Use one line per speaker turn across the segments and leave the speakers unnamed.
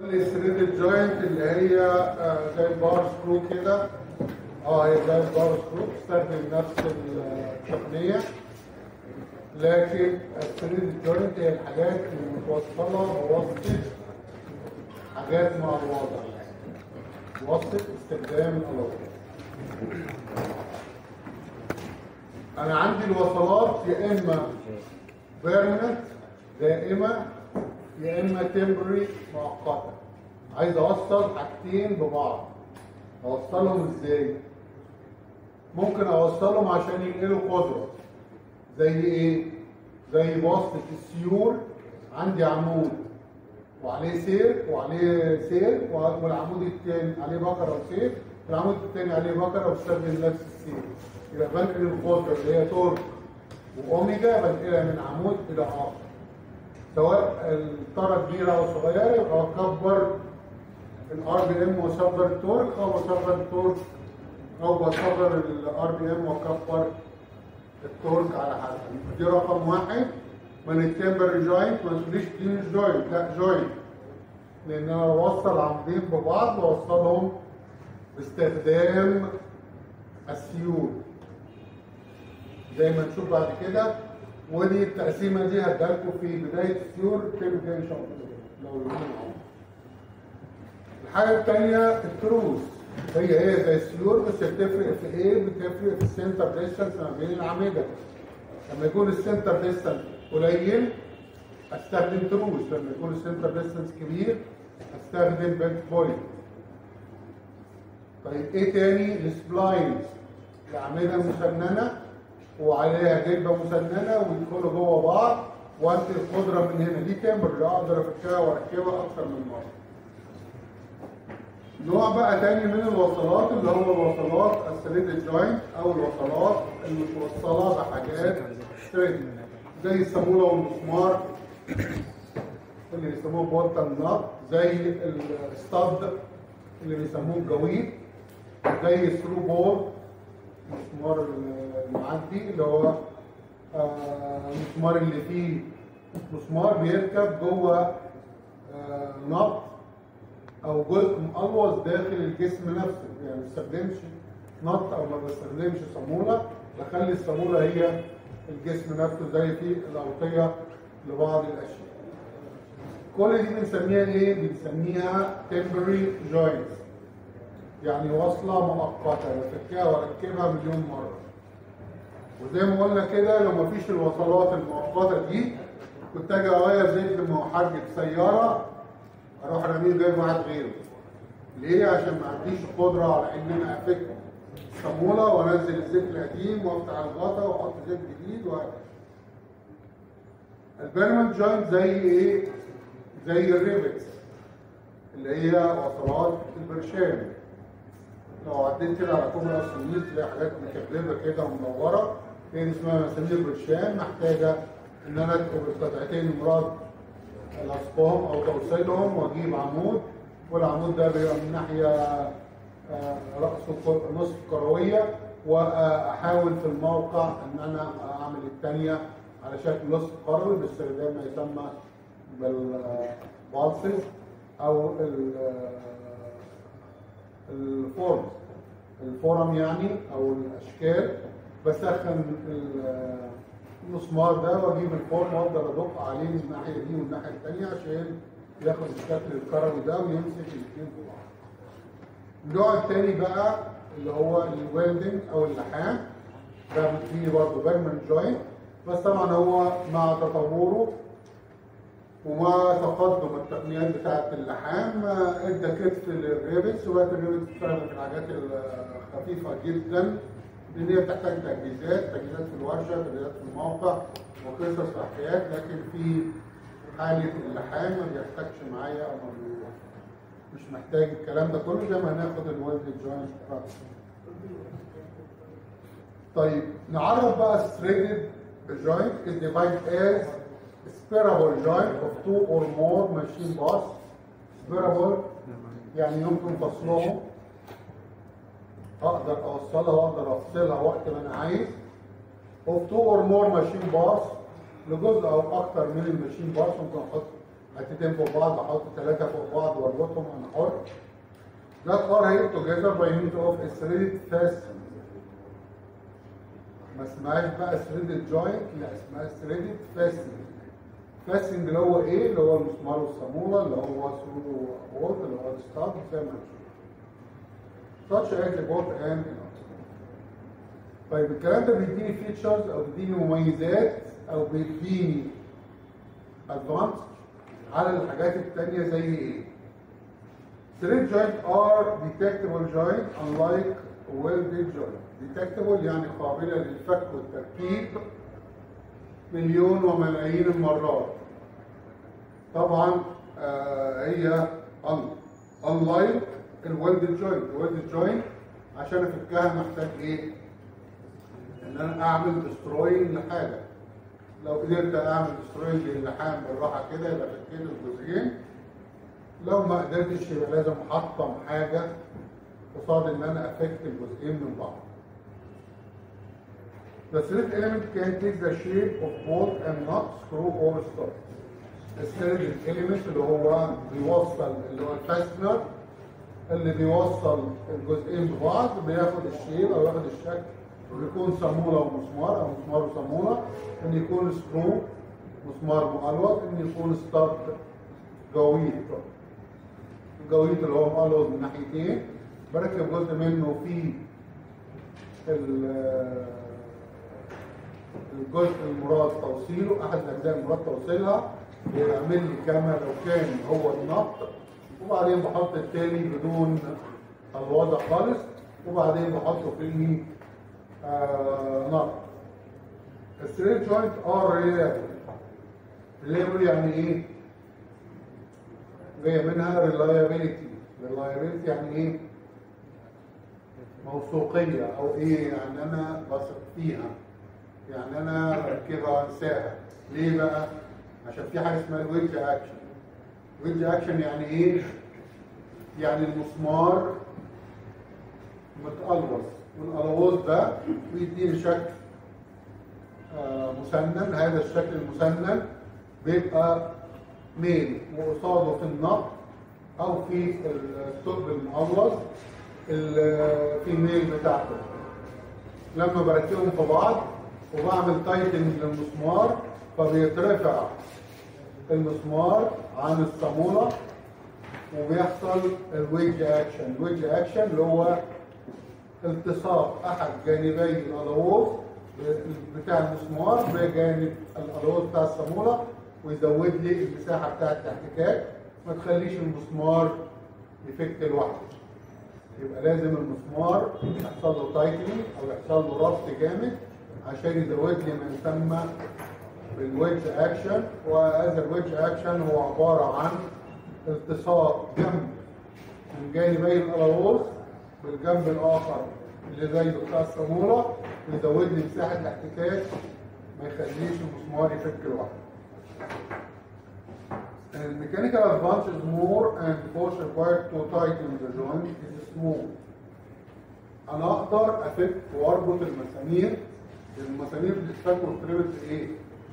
الثريدد جوينت اللي هي آه، زي البار سكرو كده اه هي زي البار سكرو بتستخدم نفس التقنيه لكن الثريدد جوينت هي الحاجات اللي متوصله بواسطه حاجات مع الوضع بواسطه استخدام الوضع انا عندي الوصلات يا اما بيرمننت دائمه يا اما تمبري مؤقته عايز اوصل حاجتين ببعض اوصلهم ازاي ممكن اوصلهم عشان ينقلوا قدره زي ايه زي وصلة السيور عندي عمود وعليه سير وعليه سير والعمود الثاني عليه بكره وسير العمود الثاني عليه بكره واستخدم نفس السير يبقى بنقل القدره اللي هي تورك واوميجا بنقلها من عمود الى اخر سواء الطاره كبيره او صغيره يبقى اكبر الار بي ام واصغر التورك او اصغر التورك او بصغر الار بي ام واكبر التورك على حسب دي رقم واحد من التمبر جوينت ما تقوليش دي مش جوينت لا جوينت لان انا بوصل عمودين ببعض بوصلهم باستخدام السيول زي ما نشوف بعد كده ودي التقسيمه دي هديلكم في بدايه السيول كيف كده ان شاء الله لو اليوم معاهم. الحاجه الثانيه التروس هي هي زي السيول بس بتفرق في ايه؟ بتفرق في السنتر ديستانس ما بين الاعمده لما يكون السنتر ديستانس قليل استخدم تروس لما يكون السنتر ديستانس كبير استخدم بنت بوينت طيب ايه تاني السبلاينز الاعمده مسننه وعليها جلبه مسننه ويدخلوا جوه بعض وانت القدره من هنا دي تمبر اقدر افكها واركبها اكثر من مره نوع بقى تاني من الوصلات اللي هو الوصلات الثريد جوينت او الوصلات اللي متوصله بحاجات ثريد زي الصاموله والمسمار اللي بيسموه بولتن نات زي الستاد اللي بيسموه الجويد زي الثرو بول المسمار المعدي اللي هو آه، المسمار اللي فيه مسمار بيركب جوه آه، نط او جزء مقلوص داخل الجسم نفسه يعني ما بستخدمش نط او ما بستخدمش صاموله بخلي الصاموله هي الجسم نفسه زي في الاوطيه لبعض الاشياء كل دي بنسميها ايه بنسميها temporary joints يعني وصله مؤقته بفكها واركبها مليون مره وزي ما قلنا كده لو مفيش الوصلات المؤقته دي كنت اجي اغير زيت محرك سياره اروح رميه جايب واحد غيره ليه عشان ما عنديش قدره على ان انا افك الصاموله وانزل الزيت القديم وافتح الغطا واحط زيت جديد وهكذا البيرمنت جوينت زي ايه زي الريبتس اللي هي وصلات البرشام لو عديت كده على كوبري اسيوط تلاقي حاجات مكبلبه كده ومنوره هي دي اسمها مسامير برشام محتاجه ان انا ادخل القطعتين مراد الاصفام او توصيلهم واجيب عمود والعمود ده بيبقى من ناحيه آه، راسه كر- نصف كرويه واحاول في الموقع ان انا اعمل الثانيه على شكل نصف كروي باستخدام ما يسمى بالبالسز او ال- الفورم الفورم يعني او الاشكال بسخن ال- المسمار ده واجيب الفورم وافضل ادق عليه من الناحيه دي والناحيه الثانيه عشان ياخد الشكل الكروي ده ويمسك الاثنين في بعض. النوع الثاني بقى اللي هو الويلدنج او اللحام ده فيه برضه بيرمنت جوينت بس طبعا هو مع تطوره ومع تقدم التقنيات بتاعه اللحام آه، ادى كتف للريبتس وقت الريبتس بتستخدم في الحاجات الخفيفه جدا لان هي بتحتاج تجهيزات تجهيزات في الورشه تجهيزات في الموقع وقصص وحكايات لكن في حاله اللحام ما بيحتاجش معايا او ما بي- مش محتاج الكلام ده كله زي ما هناخد الويلد جوينت طيب نعرف بقى الثريدد joint is divided as sparable joint of two or more machine parts sparable يعني يمكن فصلهم اقدر اوصلها واقدر افصلها وقت ما انا عايز of two or more machine parts لجزء او اكتر من الماشين بارتس ممكن احط حتتين فوق بعض احط ثلاثه فوق بعض واربطهم انا حر That are held together by means of a threaded fastening. ما اسمهاش بقى threaded joint لا اسمها threaded fastening. fastening اللي هو ايه؟ اللي هو المسمار والصامولة اللي هو سودو وورد اللي هو الستارت زي ما نشوف. such as the bolt and طيب الكلام ده بيديني فيتشرز او بيديني مميزات او بيديني ادفانس على الحاجات التانية زي ايه؟ Thread joint are detectable joint unlike welded joint. Detectable يعني قابلة للفك والتركيب مليون وملايين المرات. طبعا آه هي un- unlike الويلدد جوينت، الويلدد جوينت عشان افكها محتاج ايه؟ ان انا اعمل دستروينج لحاجه. لو قدرت اعمل دستروينج للحام بالراحه كده يبقى فكيت الجزئين. لو ما قدرتش يبقى لازم احطم حاجه قصاد ان انا افك الجزئين من بعض. The thread element can take the shape of bolt and nut, screw or stud. الثread element اللي هو بيوصل اللي هو الفاستنر اللي بيوصل الجزئين ببعض بياخد الشيب او ياخد الشكل بيكون صامولة ومسمار او مسمار وصامولة ان يكون سكرو مسمار مقلوط ان يكون ستارت جويط الجويط اللي هو مقلوط من ناحيتين بركب جزء منه في ال- الجزء المراد توصيله احد الاجزاء المراد توصيلها بيعمل لي كما لو كان هو النط وبعدين بحط التاني بدون الوضع خالص وبعدين بحطه في آه نط الثريد جوينت ار ريلابل ريلابل يعني ايه؟ جايه منها ريلايابيلتي ريلايابيلتي يعني ايه؟ موثوقيه او ايه يعني انا بثق فيها يعني انا بركبها انساها ليه بقى؟ عشان في حاجه اسمها الويدج اكشن ويدج اكشن يعني ايه؟ يعني المسمار متقلوص والقلوص ده بيديني شكل آه، مسنن هذا الشكل المسنن بيبقى ميل وقصاده في النط او في الثقب المقلص ال- في الميل بتاعته لما بركبهم في بعض وبعمل تايتنج للمسمار فبيترفع المسمار عن الصامولة وبيحصل الويدج اكشن الويدج اكشن اللي هو التصاق احد جانبي الالوز بتاع المسمار بجانب الالوز بتاع الصامولة ويزود لي المساحة بتاعة الاحتكاك ما تخليش المسمار يفك لوحده يبقى لازم المسمار يحصل له تايتنج او يحصل له ربط جامد عشان يزود لي ما يسمى بالويدج اكشن وهذا الويدج اكشن هو عباره عن التصاق جنب من جانبي القلاووز بالجنب الاخر اللي زي بتاع الصاموله ويزود لي مساحه الاحتكاك ما يخليش المسمار يفك لوحده. الميكانيكال advantage more and force required to tighten the joint is small. انا اقدر افك واربط المسامير المسامير بتتفك وتتربط بايه؟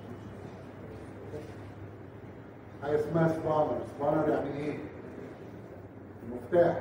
حاجه اسمها سبانر، سبانر يعني ايه؟ مفتاح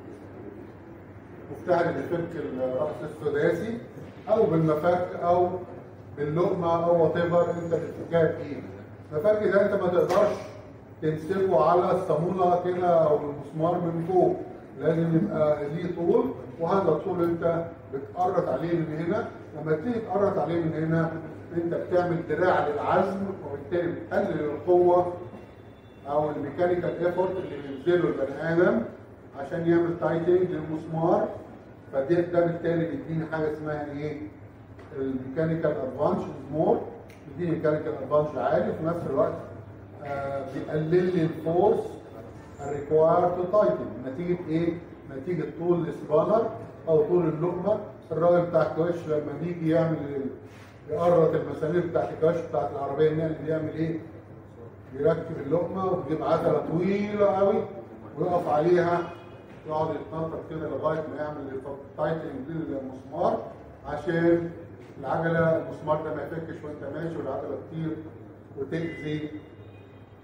مفتاح اللي بيفك الرأس السداسي او بالمفك او باللقمه او وات ايفر انت بتفكها بايه؟ المفك ده انت ما تقدرش تمسكه على الصاموله كده او المسمار من فوق لازم يبقى ليه طول وهذا الطول انت بتقرط عليه من هنا لما تيجي تقرط عليه من هنا انت بتعمل دراع للعزم وبالتالي بتقلل القوه او الميكانيكال ايفورت اللي بيبذله البني ادم عشان يعمل تايتنج للمسمار فده ده بالتالي بيديني حاجه اسمها ايه؟ الميكانيكال ادفانش مور بيديني ميكانيكال ادفانش عالي وفي نفس الوقت آه بيقلل لي الفورس الريكواير تو تايتن نتيجه ايه؟ نتيجه طول السبانر او طول اللقمه الراجل بتاع الكاوتش لما بيجي يعمل يقرط المسامير بتاعت الكاوتش بتاعت العربيه النقل بيعمل ايه؟ بيركب اللقمه وبيجيب عجله طويله قوي ويقف عليها يقعد يتنطط كده لغايه ما يعمل التايتنج للمسمار عشان العجله المسمار ده ما يفكش وانت ماشي والعجله تطير وتاذي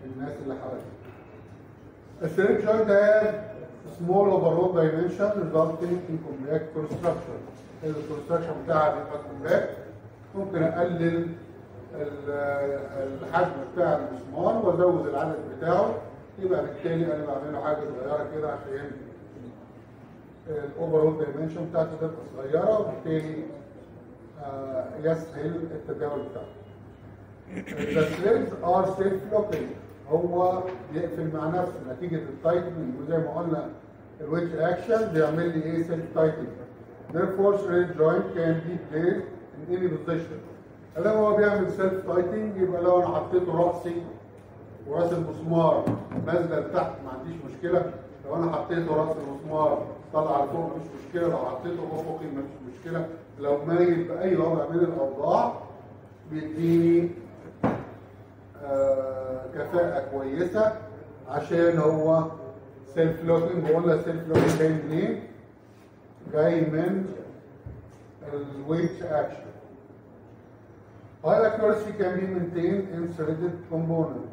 الناس اللي حواليك الثيرد joint have small overall dimension resulting in compact construction الكونستراكشن بتاعها بيبقى compact ممكن اقلل ال- الحجم بتاع المسمار وازود العدد بتاعه يبقى بالتالي انا بعمل له حاجه صغيره كده عشان الاوفرول دايمنشن بتاعته تبقى صغيره وبالتالي آه، يسهل التداول بتاعه. The threads are self-locking هو بيقفل مع نفسه نتيجه التايتنج وزي ما قلنا الويدج اكشن بيعمل لي ايه سيلف تايتنج. Therefore thread joint can be placed in any position. لما هو بيعمل سيلف تايتنج يبقى لو انا حطيت راسي وراس المسمار نازله لتحت ما عنديش مشكله لو انا حطيته راس المسمار طلع لفوق مش مشكله لو حطيته افقي مش مشكله لو مايل باي وضع من الاوضاع بيديني آه كفاءه كويسه عشان هو سيلف لوكينج وقلنا سيلف لوكينج جاي منين؟ جاي من الويت اكشن High accuracy can be maintained in threaded component.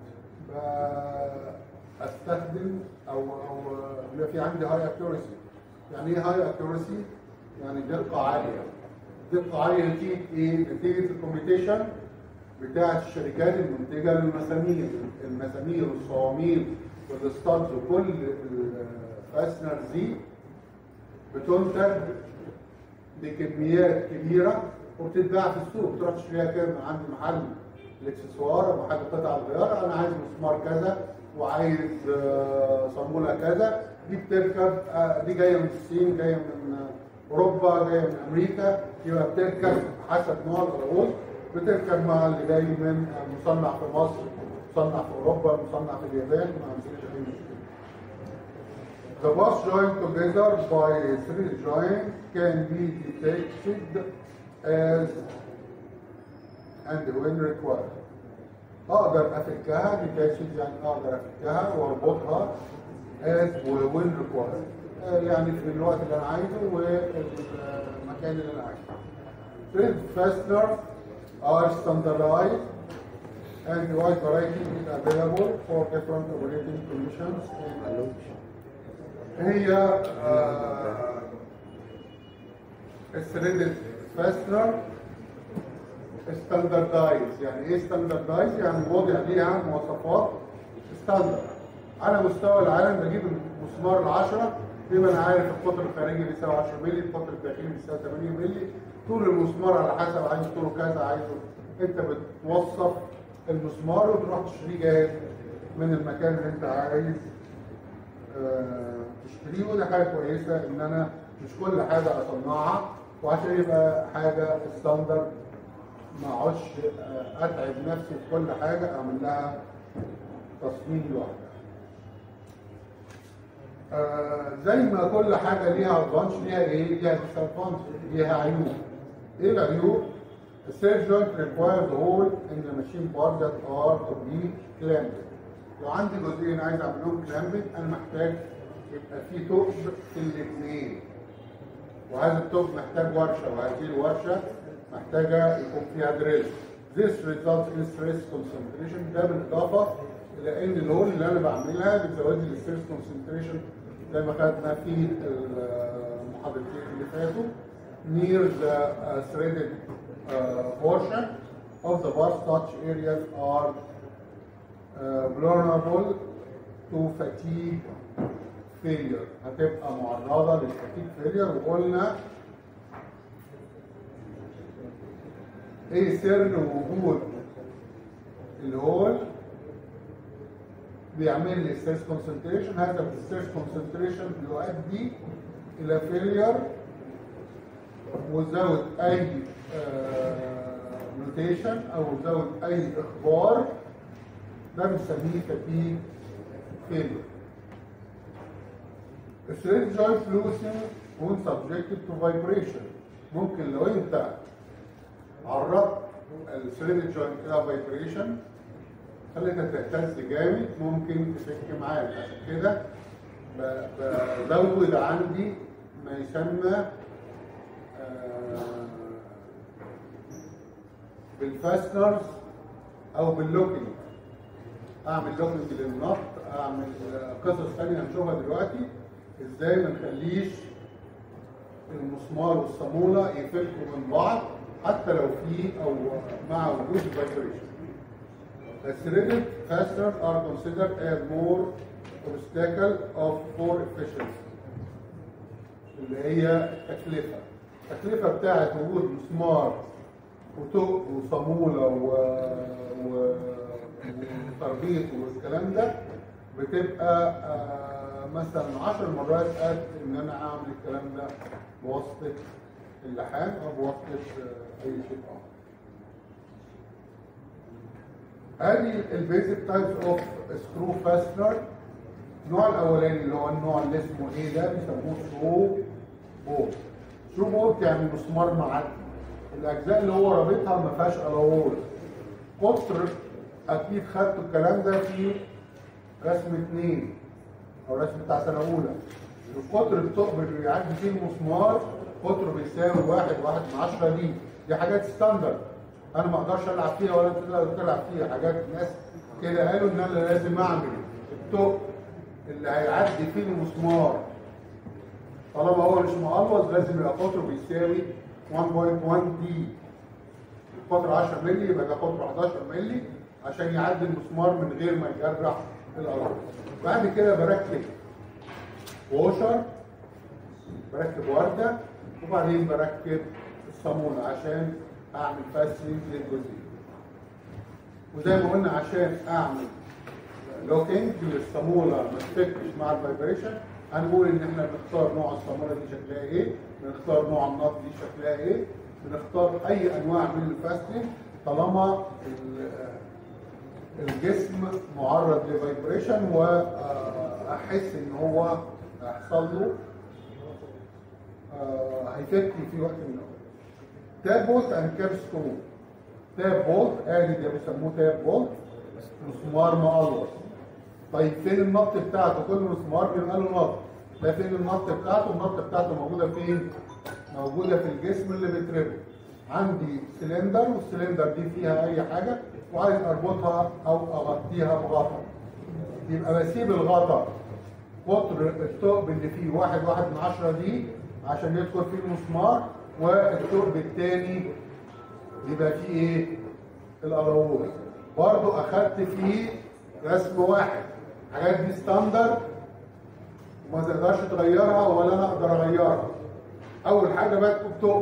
استخدم او او بيبقى في عندي هاي accuracy. يعني ايه هاي accuracy؟ يعني دقة عالية. دقة عالية نتيجة ايه؟ نتيجة الكومبيتيشن بتاعة الشركات المنتجة للمسامير، المسامير والصواميل والستارز وكل الفاسنرز دي بتنتج بكميات كبيرة وبتتباع في السوق تروح تشتريها كده من عند محل الاكسسوار او محل قطع الغيار انا عايز مسمار كذا وعايز آه، صامولة كذا دي بتركب آه، دي جايه من الصين جايه من آه، اوروبا جايه من امريكا يبقى بتركب حسب نوع العروض بتركب مع اللي جاي من آه، مصنع في مصر مصنع في اوروبا مصنع في اليابان ما عنديش اي مشكله The bus joined together by a three joint can be detected as and when required. اقدر افكها detected يعني اقدر افكها واربطها as و when required. آه، يعني في الوقت اللي انا عايزه والمكان اللي انا عايزه. Thread fasteners are standardized and wide variety is available for different operating conditions and هي آه، الثريدد فاستنر ستاندردايز يعني ايه ستاندردايز يعني وضع ليها مواصفات ستاندرد على مستوى العالم بجيب المسمار ال 10 يبقى انا عارف القطر الخارجي بيساوي 10 مللي القطر الداخلي بيساوي 8 مللي طول المسمار على حسب عايز طوله كذا عايزه انت بتوصف المسمار وتروح تشتريه جاهز من المكان اللي انت عايز آه، تشتريه وده حاجه كويسه ان انا مش كل حاجه اصنعها وعشان يبقى حاجه ستاندرد ما اقعدش آه، اتعب نفسي في كل حاجه اعمل لها تصميم لوحدها. آه، زي ما كل حاجه ليها ادفانش ليها ايه؟ ليها ديسادفانش ليها عيوب. ايه العيوب؟ السيرف جوينت ريكوايرد هول ان ذا ماشين بارت ذات ار تو بي كلامبد. لو عندي جزئين عايز اعمل لهم كلامبد انا محتاج يبقى في ثقب في الاثنين. وهذا الثقب محتاج ورشه وهذه الورشه محتاجه يكون فيها دريل. This results in stress concentration ده بالاضافه الى ان الهول اللي انا بعملها بتزود لي الستريس كونسنتريشن زي ما خدنا في المحاضرتين اللي فاتوا near the uh, threaded uh, portion of the bus touch areas are uh, vulnerable to fatigue failure هتبقى معرضة للفاتيك failure وقلنا ايه سر وجود الهول بيعمل لي ستريس كونسنتريشن هذا الستريس كونسنتريشن بيؤدي الى فيلير وزود اي نوتيشن او زود اي اخبار ده بنسميه فاتيج فيلير الثريد جوينت لوسن when subjected to vibration ممكن لو انت عرضت الثريد جوينت الى فايبريشن خليتها تهتز جامد ممكن تفك معاك عشان كده ب- بزود عندي ما يسمى آه، بالفاستنرز او باللوكينج اعمل لوكينج للنط اعمل آه، قصص ثانيه هنشوفها دلوقتي ازاي ما نخليش المسمار والصاموله يفكوا من بعض حتى لو في او مع وجود الفايبريشن. The threaded fasteners are considered as more obstacle of for efficiency. اللي هي التكلفه. التكلفه بتاعت وجود مسمار وطوق وصاموله و... و... وتربيط والكلام ده بتبقى آه، مثلا 10 مرات قد ان انا اعمل الكلام ده بواسطه اللحام او بواسطه آه، اي شيء اخر. ادي البيزك تايبس اوف سكرو فاستنر النوع الاولاني اللي هو النوع اللي اسمه ايه ده بيسموه ثرو بوت ثرو بوت يعني مسمار معدي الاجزاء اللي هو رابطها ما فيهاش الاوول قطر اكيد خدتوا الكلام ده في رسم اثنين او رسم بتاع سنه اولى القطر الثقب اللي بيعدي فيه المسمار قطره بيساوي واحد واحد من عشرة دي دي حاجات ستاندرد انا ما اقدرش العب فيها ولا انت تقدر تلعب فيها حاجات ناس كده قالوا ان انا لازم اعمل الثقب اللي هيعدي فيه المسمار طالما هو مش مقلوظ لازم يبقى قطره بيساوي 1.1 دي القطر 10 مللي يبقى ده قطره 11 مللي عشان يعدي المسمار من غير ما يجرح الارض بعد كده بركب ووشر بركب ورده وبعدين بركب الصامونه عشان اعمل فاسلينج للجزئيه وزي ما قلنا عشان اعمل لوكينج للصاموله ما تفكش مع الفايبريشن هنقول ان احنا بنختار نوع الصاموله دي شكلها ايه بنختار نوع النط دي شكلها ايه بنختار اي انواع من الفاستنج طالما ال- الجسم معرض لفايبريشن واحس ان هو هيحصل له آه، هيفك في وقت من الاوقات تاب بولت اند كاب سكرو تاب بولت ادي ده بيسموه تاب بولت مسمار مقلوص طيب فين النط بتاعته كل مسمار بيبقى له نط ده فين النط بتاعته النط بتاعته موجوده فين موجوده في الجسم اللي بيتربط عندي سلندر والسلندر دي فيها اي حاجه وعايز اربطها او اغطيها بغطا يبقى بسيب الغطا قطر الثقب اللي فيه واحد واحد من عشرة دي عشان يدخل فيه المسمار والثقب الثاني يبقى فيه ايه الالوز برضو اخدت فيه رسم واحد الحاجات دي ستاندرد وما تقدرش تغيرها ولا انا اقدر اغيرها اول حاجه بكتب ثقب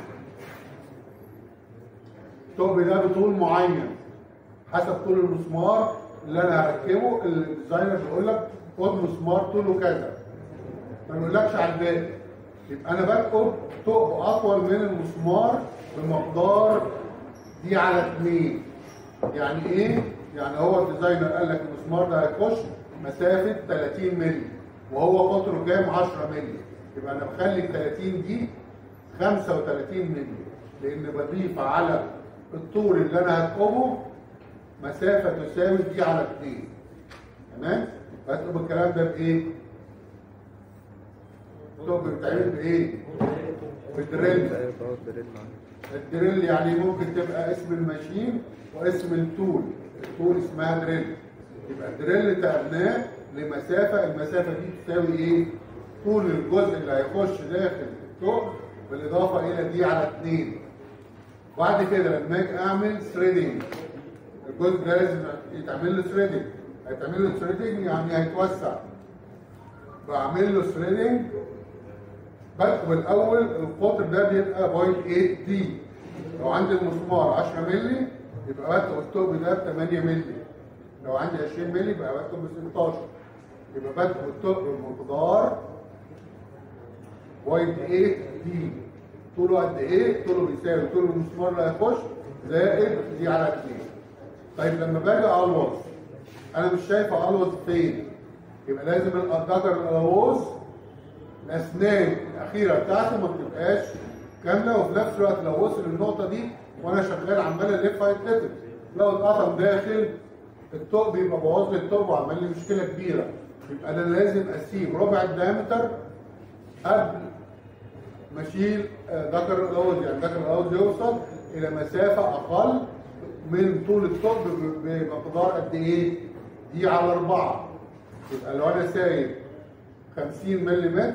الثقب ده بطول معين حسب طول المسمار اللي انا هركبه الديزاينر بيقول لك خد مسمار طوله كذا ما بيقولكش على الباقي يبقى انا بكتب ثقب اطول من المسمار بمقدار دي على اتنين يعني ايه؟ يعني هو الديزاينر قال لك المسمار ده هيخش مسافه 30 مللي وهو قطره كام 10 مللي يبقى انا بخلي ال 30 دي 35 مللي لان بضيف على الطول اللي انا هكتبه مسافه تساوي دي على 2 تمام؟ بكتب الكلام ده بايه؟ الثقب بيتعمل بايه؟ بالدريل الدريل يعني ممكن تبقى اسم الماشين واسم التول التول اسمها دريل يبقى الدريل تعبناه لمسافة المسافة دي تساوي ايه طول الجزء اللي هيخش داخل الثقب بالاضافة الى دي على اتنين بعد كده لما اجي اعمل ثريدنج الجزء ده لازم يتعمل له ثريدنج هيتعمل له ثريدنج يعني هيتوسع بعمل له ثريدنج بكتب الاول القطر ده بيبقى 0.8 دي لو عندي المسمار 10 مللي يبقى بكتب الثقب ده ب 8 مللي لو عندي 20 مللي يبقى بكتب ب 16 يبقى بكتب الثقب بمقدار 0.8 دي طوله قد ايه؟ طوله بيساوي طول المسمار اللي هيخش زائد دي على 2 طيب لما باجي الوظ انا مش شايف الوظ فين يبقى لازم الدجر الالوظ الاسنان الاخيره بتاعته ما بتبقاش كامله وفي نفس الوقت لو وصل النقطه دي وانا شغال عمال الف هيتقطم لو اتقطم داخل الثقب يبقى بوظ لي الثقب وعمل لي مشكله كبيره يبقى انا لازم اسيب ربع الدايمتر قبل ما اشيل آه، ذكر الاوز يعني ذكر الاوز يوصل الى مسافه اقل من طول الثقب ب- بمقدار قد ايه؟ دي على 4 يبقى لو انا سايب 50 ملم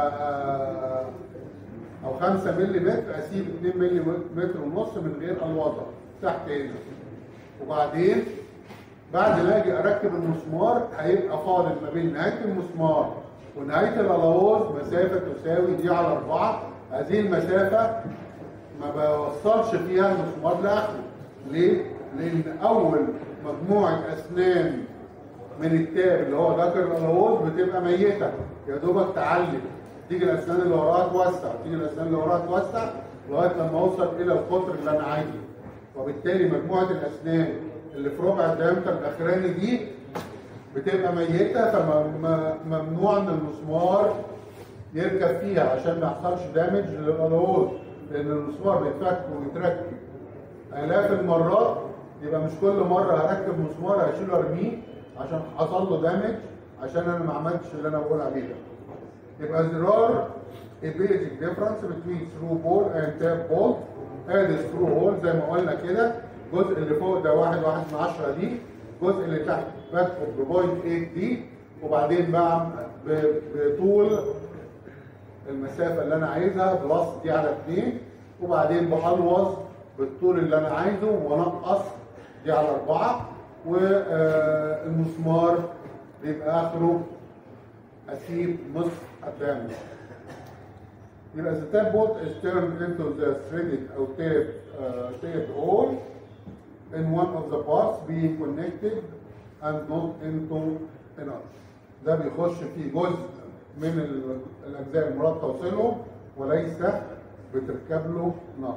او 5 ملم اسيب 2 ملم ونص من غير الوضع تحت هنا وبعدين بعد ما اجي اركب المسمار هيبقى فاضل ما بين نهايه المسمار ونهايه الالواز مسافه تساوي دي على 4 هذه المسافه ما بوصلش فيها المسمار لاخره ليه؟ لان اول مجموعه اسنان من التاب اللي هو ذكر الالواز بتبقى ميته يا دوبك تعلم تيجي الاسنان اللي وراها توسع تيجي الاسنان اللي وراها توسع لغايه لما اوصل الى القطر اللي انا عايزه وبالتالي مجموعه الاسنان اللي في ربع الدايمتر الاخراني دي بتبقى ميته فممنوع ان المسمار يركب فيها عشان ما يحصلش دامج للالواز لان المسمار بيتفك ويتركب الاف المرات يبقى مش كل مره هركب مسمار هشيله ارميه عشان حصل له دامج عشان انا ما عملتش اللي انا بقول عليه ده يبقى there are a basic difference between through ball and tap ball ادي through hole زي ما قلنا كده الجزء اللي فوق ده واحد واحد من عشرة دي الجزء اللي تحت بدخل ببوينت 8 دي وبعدين بقى بطول المسافة اللي أنا عايزها بلس دي على 2 وبعدين بألوظ بالطول اللي أنا عايزه وأنقص دي على 4 والمسمار بيبقى آخره أسيب نصف الدايمتر يبقى the tap bolt is turned into the threaded أو taped, uh, taped hole in one of the parts being connected and not into another. ده بيخش في جزء من الأجزاء المراد توصيلهم وليس بتركب له نار.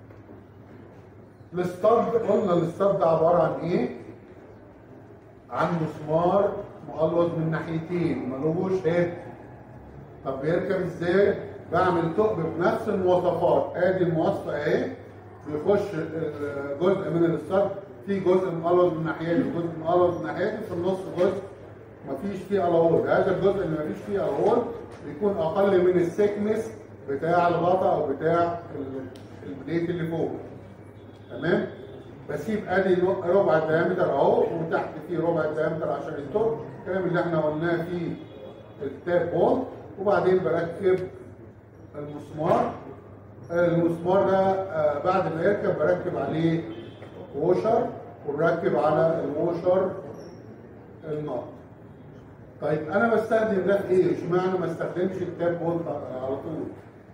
الستاد قلنا الستاد ده عبارة عن إيه؟ عن مسمار مقلوص من ناحيتين ملوش هيد. طب بيركب إزاي؟ بعمل ثقب بنفس المواصفات ادي المواصفه اهي بيخش جزء من الستار في جزء مقلوظ من الناحيه دي وجزء مقلوظ من الناحيه دي في النص جزء مفيش فيه الوول هذا الجزء اللي مفيش فيه الوول بيكون اقل من السكنس بتاع الغطا او بتاع البليت اللي فوق تمام بسيب ادي ربع الديامتر اهو وتحت فيه ربع الديامتر عشان التوب الكلام اللي احنا قلناه في التاب بول وبعدين بركب المسمار المسمار ده بعد ما يركب بركب عليه ووشر ونركب على الووشر النار طيب انا بستخدم ده في ايه اشمعنى ما استخدمش التاب بولت على طول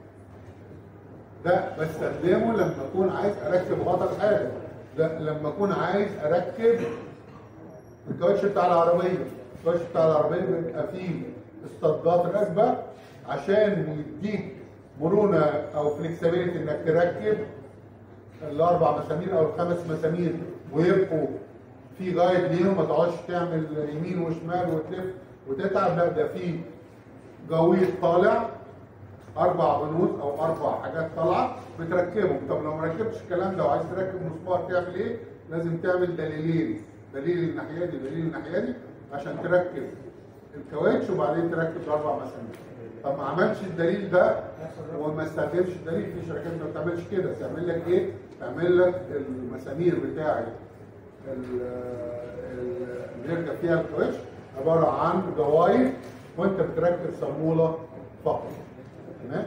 ده بستخدمه لما اكون عايز اركب غطا الحاجه ده لما اكون عايز اركب الكاوتش بتاع العربيه الكاوتش بتاع العربيه بيبقى فيه اسطدات راكبه عشان يديك مرونه او فلكسبيليتي انك تركب الاربع مسامير او الخمس مسامير ويبقوا في جايد ليهم ما تقعدش تعمل يمين وشمال وتلف وتتعب لا ده في جويد طالع اربع بنود او اربع حاجات طالعه بتركبهم طب لو ما ركبتش الكلام ده وعايز تركب مسمار تعمل ايه؟ لازم تعمل دليلين دليل الناحيه دي دليل الناحيه دي عشان تركب الكاوتش وبعدين تركب الاربع مسامير طب ما عملش الدليل ده وما استخدمش الدليل في شركات ما بتعملش كده تعمل لك ايه؟ تعمل لك المسامير بتاعه اللي يركب فيها الكاوتش عباره عن جوايد وانت بتركب صاموله فقط تمام؟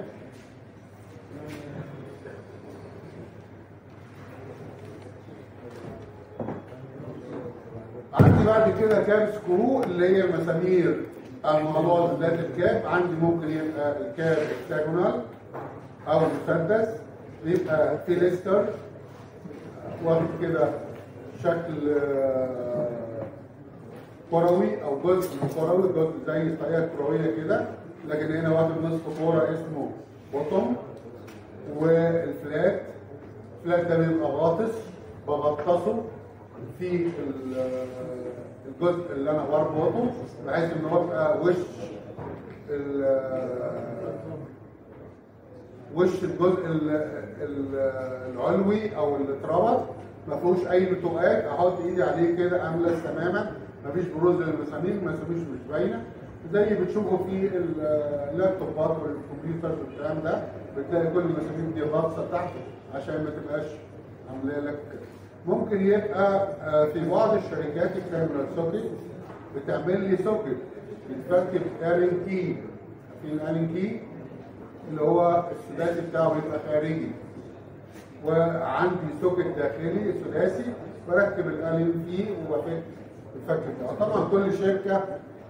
عندي بعد كده كاب سكرو اللي هي المسامير الموضوع ذات الكاب عندي ممكن يبقى الكاب اكتاجونال او مسدس بيبقى فيليستر واخد كده شكل كروي او جزء كروي جزء زي طريقه كرويه كده لكن هنا واخد نصف كوره اسمه بوتوم والفلات الفلات ده بيبقى غاطس بغطسه في الجزء اللي انا بربطه بحيث ان هو يبقى وش وش الجزء العلوي او اللي اتربط ما فيهوش اي نتوءات احط ايدي عليه كده املس تماما مفيش بروز للمسامير المسامير مش باينه زي بتشوفوا في اللابتوبات والكمبيوتر والكلام ده بتلاقي كل المسامير دي غاطسه تحت عشان ما تبقاش عامله لك ممكن يبقى آه، في بعض الشركات الكاميرا سوكت بتعمل لي سوكت بتركب الين كي في الالين كي اللي هو السداسي بتاعه بيبقى خارجي وعندي سوكت داخلي ثلاثي بركب الالين فيه وبفك الفك بتاعه طبعا كل شركه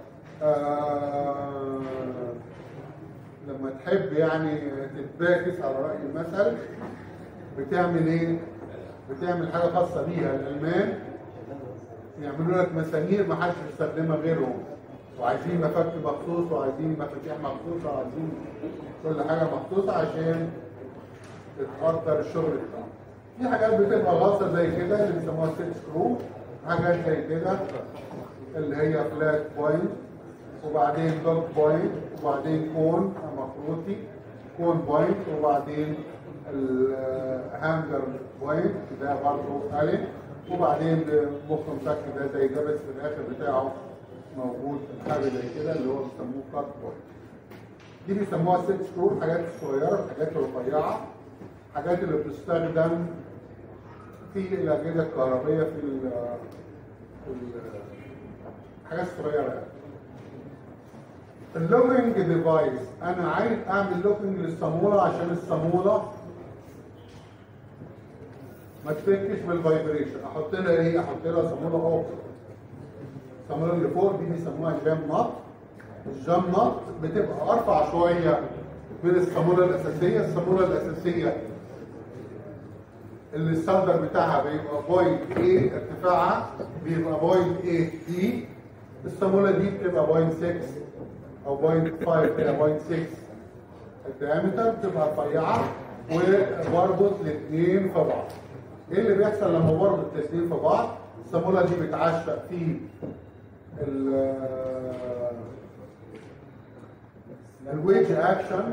آه لما تحب يعني تتباكس على راي المثل بتعمل ايه؟ بتعمل حاجه خاصه بيها الالمان يعملوا لك مسامير ما حدش يستخدمها غيرهم وعايزين مفك مخصوص وعايزين مفاتيح مخصوصه وعايزين كل حاجه مخصوصه عشان تتقدر الشغل بتاعه. في حاجات بتبقى غاصه زي كده اللي بيسموها سيت سكرو حاجات زي كده اللي هي فلات بوينت وبعدين دوت بوينت وبعدين كون مخروطي كون بوينت وبعدين الهانجر بوينت ده برضه ألف وبعدين مخ مسك ده زي ده بس في الاخر بتاعه موجود حاجه زي كده اللي هو بيسموه كات بوينت دي بيسموها ست سكرو الحاجات الصغيره الحاجات الرفيعه الحاجات اللي بتستخدم في الاجهزه الكهربائيه في ال في ال- الحاجات الصغيره يعني اللوكينج ديفايس انا عايز اعمل لوكينج للصاموله عشان الصاموله ما تفكش بالفايبريشن احط لها ايه احط لها صاموله اوف الصاموله اللي فوق دي بيسموها جام نط الجام نط بتبقى ارفع شويه من الصاموله الاساسيه الصاموله الاساسيه اللي السلدر بتاعها بيبقى بوينت A ارتفاعها بيبقى بوينت A دي الصامولة دي بتبقى بوينت 6 او بوينت 5 الى بوينت 6 الديامتر بتبقى رفيعة وبربط الاثنين في بعض ايه اللي بيحصل لما بربط الاثنين في بعض الصامولة دي بتعشق في ال الويج اكشن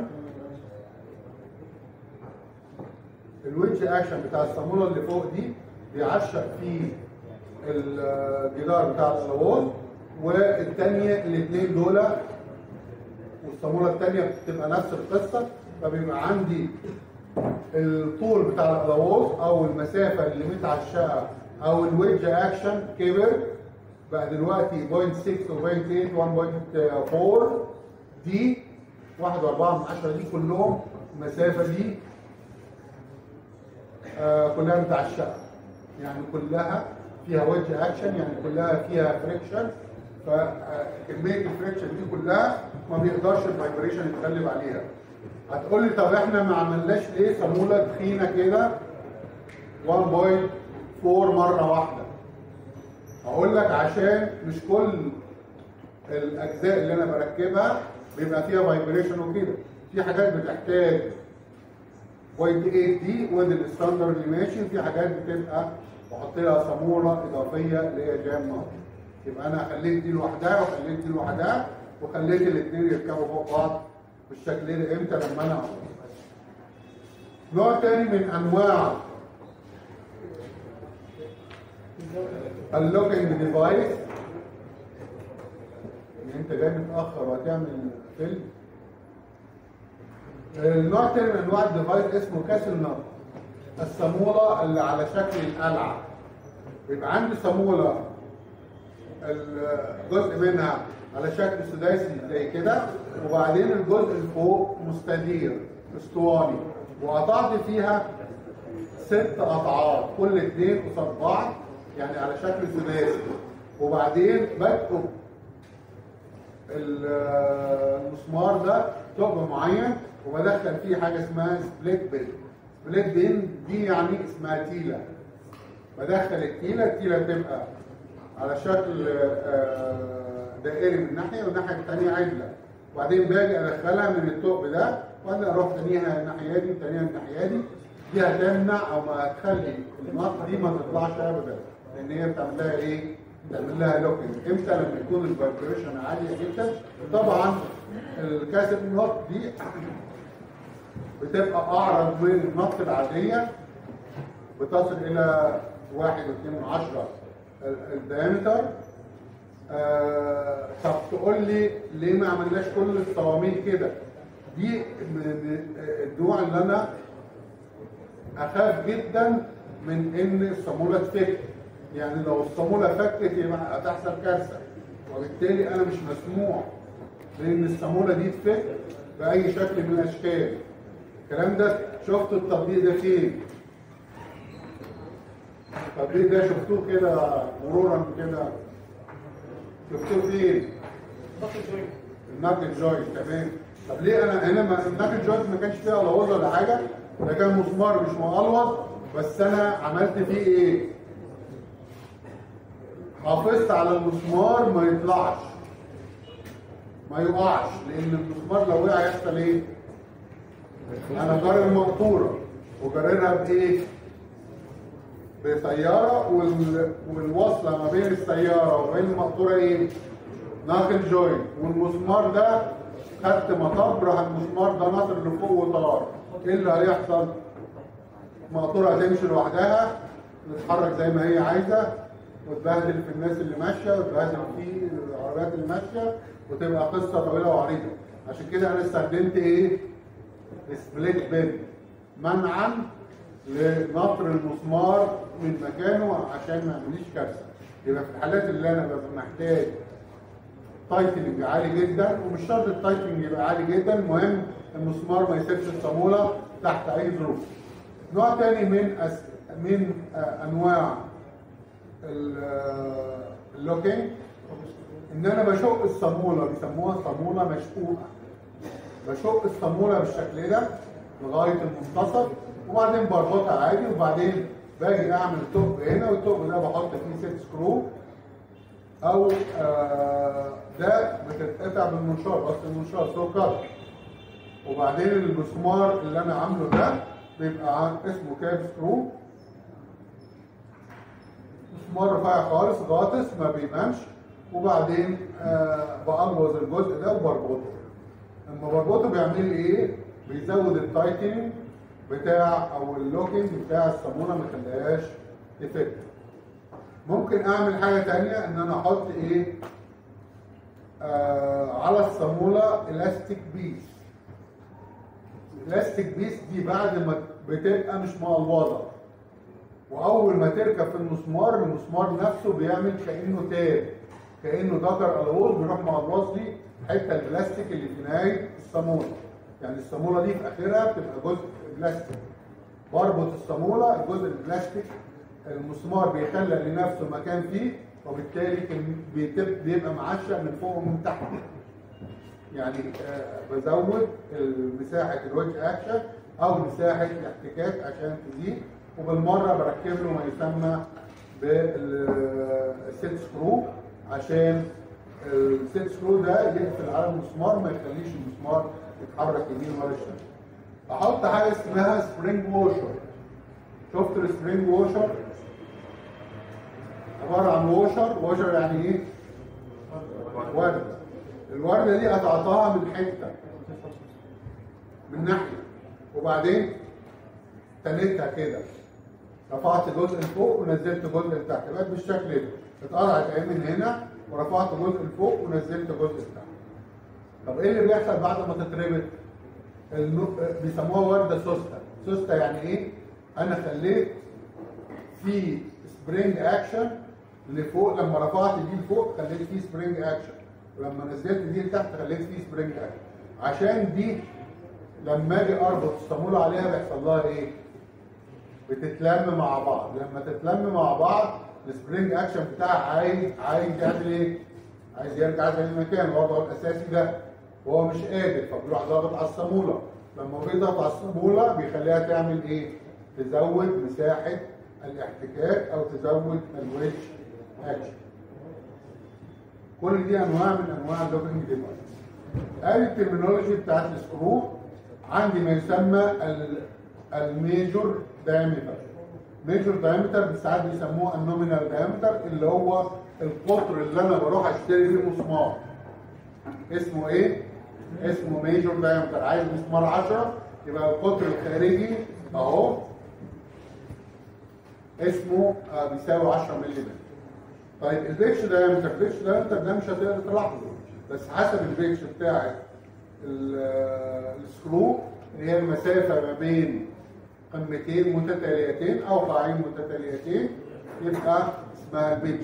الويدج اكشن بتاع الصاموله اللي فوق دي بيعشق في الجدار بتاع الصالون والثانيه الاثنين دول والصاموله الثانيه بتبقى نفس القصه فبيبقى عندي الطول بتاع الالواز او المسافه اللي متعشقه او الويدج اكشن كبر بقى دلوقتي 0.6 و 0.8 1.4 دي 1.4 من 10 دي كلهم المسافه دي آه، كلها متعشقه يعني كلها فيها وجه اكشن يعني كلها فيها فريكشن فكميه الفريكشن دي كلها ما بيقدرش الفايبريشن يتغلب عليها هتقول لي طب احنا ما عملناش ليه صاموله تخينه كده 1.4 مره واحده هقول لك عشان مش كل الاجزاء اللي انا بركبها بيبقى فيها فايبريشن وكده في حاجات بتحتاج بوينت 8 دي وده الستاندرد اللي ماشي في حاجات بتبقى بحط لها صاموله اضافيه اللي هي جام نار يبقى انا خليت دي لوحدها وخليت دي لوحدها وخليت الاثنين يركبوا فوق بعض بالشكل ده امتى لما انا أعوز. نوع تاني من انواع اللوكينج ديفايس ان انت جاي متاخر وهتعمل فيلم النوع التاني من انواع الديفايس اسمه كاسل نط الصاموله اللي على شكل القلعه بيبقى عندي صاموله الجزء منها على شكل سداسي زي كده وبعدين الجزء اللي فوق مستدير اسطواني وقطعت فيها ست قطعات كل اتنين قصاد بعض يعني على شكل سداسي وبعدين بكتب المسمار ده ثقب معين وبدخل فيه حاجه اسمها سبليت بين سبليت بين دي يعني اسمها تيله بدخل التيله التيله بتبقى على شكل آه، دائري من ناحيه والناحيه الثانيه عدله وبعدين باجي ادخلها من الثقب ده وبعدين اروح تانيها الناحيه دي وتانيها الناحيه دي دي هتمنع او ما هتخلي النط دي ما تطلعش ابدا لان هي بتعمل لها ايه؟ بتعمل لها لوكينج امتى لما يكون الفايبريشن عاليه جدا طبعا الكاسيت نوت دي بتبقى اعرض من النط العاديه بتصل الى واحد واثنين من عشرة الديامتر آه طب تقول لي ليه ما عملناش كل الصواميل كده دي من النوع اللي انا اخاف جدا من ان الصاموله تفك يعني لو الصاموله فكت يبقى هتحصل كارثه وبالتالي انا مش مسموح لان الصاموله دي تفك باي شكل من الاشكال الكلام ده شفتوا التطبيق ده فين التطبيق ده شفتوه كده مرورا كده شفتوه فين الناكل جوينت تمام طب ليه انا هنا ما الناكل جوينت ما كانش فيها لوظه ولا حاجه ده كان مسمار مش مقلوظ بس انا عملت فيه ايه حافظت على المسمار ما يطلعش ما يقعش لان المسمار لو وقع يحصل ايه انا جارر مقطوره وجاررها بايه بسياره وال... والوصله ما بين السياره وبين المقطوره ايه ناقل جوينت والمسمار ده خدت مطب راح المسمار ده ناطر لفوق وطار ايه اللي هيحصل مقطوره هتمشي لوحدها تتحرك زي ما هي عايزه وتبهدل في الناس اللي ماشيه وتبهدل في العربيات اللي ماشيه وتبقى قصه طويله وعريضه عشان كده انا استخدمت ايه سبليت بين منعا لنطر المسمار من مكانه عشان ما يعمليش كارثه يبقى في الحالات اللي انا ببقى محتاج تايتنج عالي جدا ومش شرط التايتنج يبقى عالي جدا المهم المسمار ما يسيبش الصاموله تحت اي ظروف نوع تاني من أس... من آه انواع اللوكينج ان انا بشق الصاموله بيسموها صاموله مشقوقه بشق الصاموله بالشكل ده لغايه المنتصف وبعدين بربطها عادي وبعدين باجي اعمل توب هنا والتوب ده بحط فيه ست سكرو او آه ده بتتقطع بالمنشار بس المنشار سو كات وبعدين المسمار اللي انا عامله ده بيبقى اسمه كاب سكرو مسمار رفيع خالص غاطس ما بيمامش وبعدين آه بقلوظ الجزء ده وبربطه لما بربطه بيعمل لي ايه بيزود التايتنج بتاع او اللوكينج بتاع الصامونه ما يخليهاش تفك ممكن اعمل حاجه تانية ان انا احط ايه آه على الصاموله الاستيك بيس الاستيك بيس دي بعد ما بتبقى مش مقلوظه واول ما تركب في المسمار المسمار نفسه بيعمل كانه تاب كانه ذكر الغوص بيروح مقلوظ لي الحته البلاستيك اللي في نهايه الصاموله يعني الصاموله دي في اخرها بتبقى جزء بلاستيك بربط الصاموله الجزء البلاستيك المسمار بيخلق لنفسه مكان فيه وبالتالي بيبقى معشق من فوق ومن تحت يعني آه بزود مساحه الوجه اكشن او مساحه الاحتكاك عشان تزيد وبالمره بركب له ما يسمى بالست سكرو عشان الست سكرو ده يقفل على المسمار ما يخليش المسمار يتحرك يمين ولا شمال احط حاجه اسمها سبرينج ووشر شفت السبرينج ووشر عباره عن ووشر ووشر يعني ايه ورده الورده دي قطعتها من حته من ناحيه وبعدين تنيتها كده رفعت جزء لفوق ونزلت جزء لتحت بقت بالشكل ده اتقطعت اهي من هنا ورفعت جزء لفوق ونزلت جزء لتحت طب ايه اللي بيحصل بعد ما تتربط النو... بيسموها ورده سوسته سوسته يعني ايه انا خليت في سبرينج اكشن لفوق لما رفعت دي لفوق خليت فيه سبرينج اكشن ولما نزلت دي لتحت خليت فيه سبرينج اكشن عشان دي لما اجي اربط الصاموله عليها بيحصل لها ايه بتتلم مع بعض لما تتلم مع بعض السبرينج اكشن بتاعها عايز عايز يعمل ايه عايز يرجع زي ما كان وضعه الاساسي ده وهو مش قادر فبيروح ضاغط على الصاموله لما بيضغط على الصاموله بيخليها تعمل ايه تزود مساحه الاحتكاك او تزود الويدج اكشن كل دي انواع من انواع اللوكينج ديفايس ادي الترمينولوجي بتاعت السكرو عندي ما يسمى الميجور دايمتر ميجور دايمتر ساعات بيسموه النومينال دايمتر اللي هو القطر اللي انا بروح اشتري فيه مسمار اسمه ايه اسمه ميجور دايمتر عايز مسمار 10 يبقى القطر الخارجي اهو اسمه آه بيساوي 10 مللي متر طيب البيتش دايمتر البيتش دايمتر ده مش هتقدر تلاحظه بس حسب البيتش بتاعت السكرو اللي هي المسافه ما بين قمتين متتاليتين او قاعين متتاليتين يبقى اسمها البيتش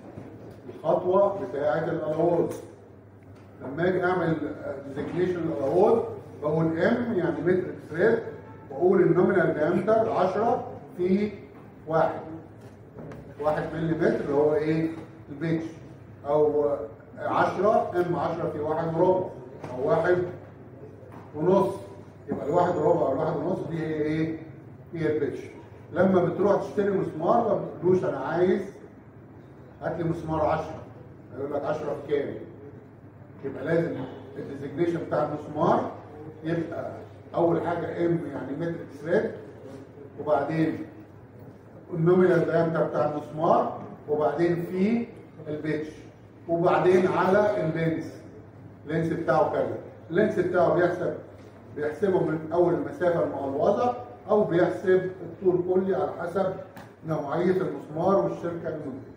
الخطوه بتاعه الالاوز لما اجي اعمل ديزيجنيشن الالاوز بقول ام يعني متر ثريد واقول النومينال دايمتر 10 في واحد واحد ملي متر اللي هو ايه البيتش او 10 ام 10 في واحد وربع او واحد ونص يبقى الواحد وربع او الواحد ونص دي هي ايه هي البيتش لما بتروح تشتري مسمار ما بتقولوش انا عايز هات لي مسمار 10 هيقول لك 10 في كام يبقى لازم الديزيجنيشن بتاع المسمار يبقى اول حاجه ام يعني متر ثريد وبعدين النومينال دايمتر بتاع المسمار وبعدين في البيتش وبعدين على اللينس اللينس بتاعه كذا اللينس بتاعه بيحسب بيحسبه من اول المسافه المقلوظه او بيحسب الطول كلي على حسب نوعيه المسمار والشركه المنتجه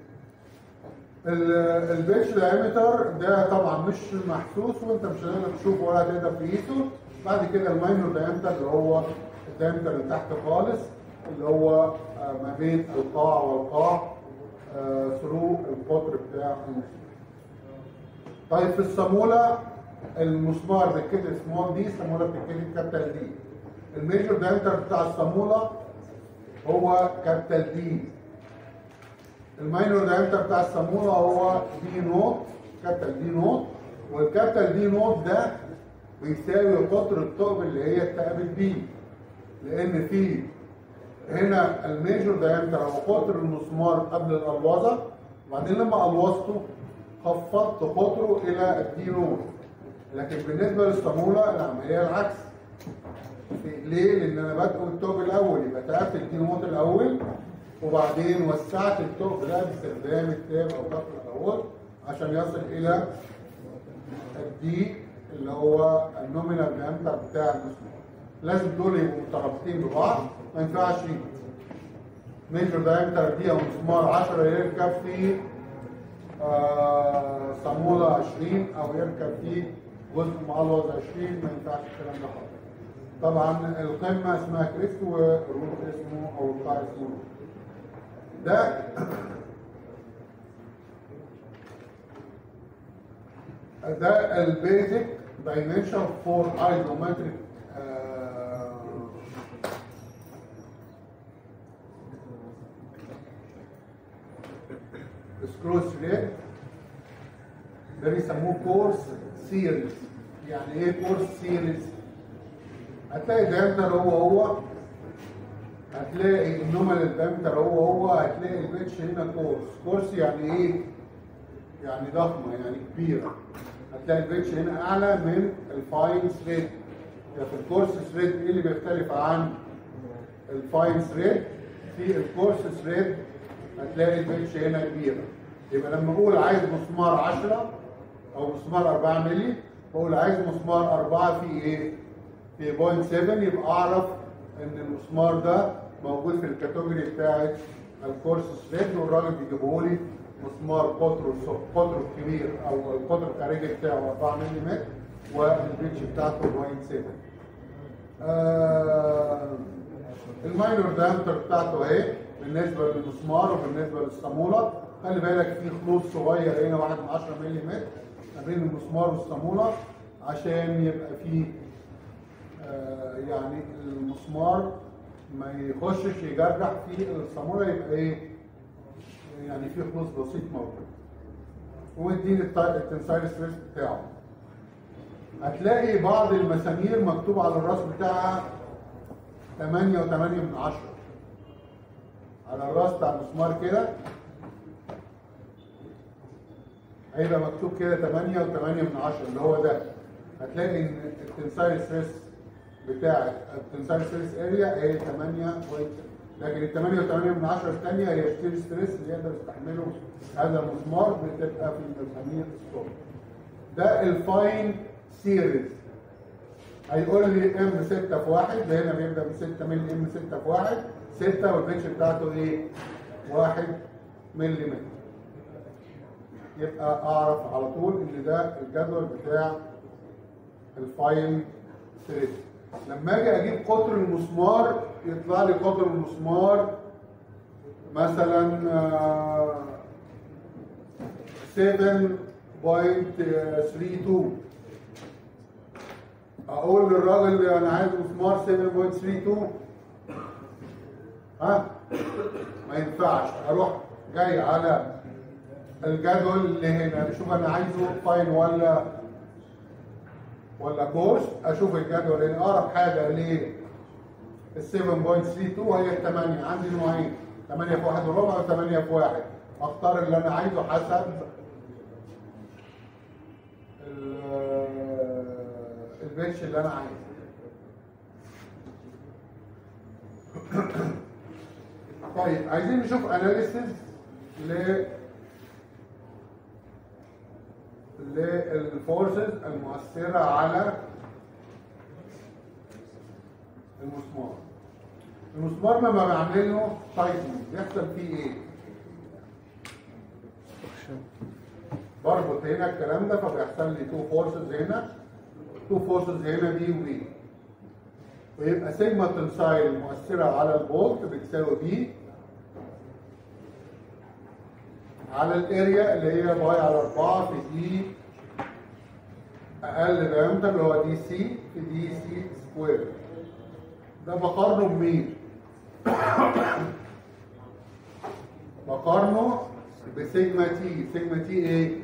ال- البيتش دايمتر ده طبعا مش محسوس وانت مش هتقدر تشوفه ولا تقدر تقيسه بعد كده الماينور دايمتر اللي هو الدايمتر اللي تحت خالص اللي هو آه، ما بين القاع والقاع ثرو القطر بتاع المسمار طيب في الصامولة المسمار بيتكتب سمول دي الصامولة بتتكتب كابيتال دي الميجر دايمتر بتاع الصامولة هو كابيتال دي الماينور دايمتر بتاع الصامولة هو دي نوت كابيتال دي نوت والكابيتال دي نوت ده بيساوي قطر الثقب اللي هي التقابل بي لان في هنا الميجر دايمتر هو قطر المسمار قبل الالوظه وبعدين لما الوظته خفضت قطره الى الدي نوت لكن بالنسبه للصاموله العمليه العكس في- ليه؟ لان انا بدأ الثقب الاول يبقى تقفت الدي نوت الاول وبعدين وسعت الثقب ده باستخدام التاب او كف الاول عشان يصل الى الدي اللي هو النومينال دايمتر بتاع المسمار لازم دول يبقوا مترابطين ببعض ما ينفعش ميجر دايمتر دي او مسمار 10 يركب في آه صامولة 20 او يركب في جزء معلوظ 20 ما ينفعش الكلام ده خالص طبعا القمة اسمها كريست والروت اسمه او القاع اسمه روت. ده ده البيزك دايمنشن فور ايزومتريك سكرو ثريد ده بيسموه كورس سيريز يعني ايه كورس سيريز هتلاقي دايمتر هو هو هتلاقي النومال الدايمتر هو هو هتلاقي البيتش هنا كورس كورس يعني ايه يعني ضخمه يعني كبيره هتلاقي البيتش هنا اعلى من الفاين ثريد يعني في الكورس ثريد ايه اللي بيختلف عن الفاين ثريد في الكورس ثريد هتلاقي البيتش هنا كبيره يبقى لما اقول عايز مسمار 10 او مسمار 4 مللي بقول عايز مسمار 4 في ايه في بوينت 7 يبقى اعرف ان المسمار ده موجود في الكاتيجوري بتاعت الكورس ثريد والراجل بيجيبه لي مسمار قطره قطره كبير او القطر الخارجي بتاعه 4 ملم والبيتش بتاعته بوينت 7 آه الماينور دايمتر بتاعته اهي بالنسبه للمسمار وبالنسبه للصاموله خلي بالك في خلوط صغير هنا 1 من 10 ملم ما بين المسمار والصاموله عشان يبقى فيه آه يعني المسمار ما يخشش يجرح في الصاموله يبقى ايه يعني في خلوص بسيط موجود ومديني التنسايل ستريس بتاعه هتلاقي بعض المسامير مكتوب على الراس بتاعها 8 و8 من 10 على الراس بتاع المسمار كده هيبقى مكتوب كده 8 و8 من 10 اللي هو ده هتلاقي ان التنسايل ستريس بتاع التنسايل ستريس اريا هي 8 لكن ال 8 و8 من 10 الثانيه هي الستيل ستريس اللي يقدر يستحمله هذا المسمار بتبقى في المسامير الصغرى ده الفاين سيريز هيقول لي ام 6 في 1 ده هنا بيبدا ب 6 مللي ام 6 في 1 6 والبيتش بتاعته ايه 1 مللي متر يبقى اعرف على طول ان ده الجدول بتاع الفاين سيريز لما اجي اجيب قطر المسمار يطلع لي قطر المسمار مثلا آه، 7.32 اقول للراجل انا عايز مسمار 7.32 ها ما ينفعش اروح جاي على الجدول اللي هنا اشوف انا عايزه فاين ولا ولا كورس اشوف الجدول هنا اقرب حاجه لل 7.32 هي ال 8 عندي نوعين 8 في 1 وربع و 8 في 1 اختار اللي انا عايزه حسب ال- البيتش اللي انا عايزه طيب عايزين نشوف اناليسيز ل للفورسز المؤثرة على المسمار المسمار لما بعمل له تايتنج بيحصل فيه ايه؟ بربط هنا الكلام ده فبيحصل لي تو فورسز هنا تو فورسز هنا بي وبي ويبقى سيجما تنسايل المؤثرة على البولت بتساوي بي على الاريا اللي هي باي على 4 في دي اقل دايمتر اللي هو دي سي في دي سي سكوير ده بقارنه بمين؟ بقارنه بسيجما تي سيجما تي ايه؟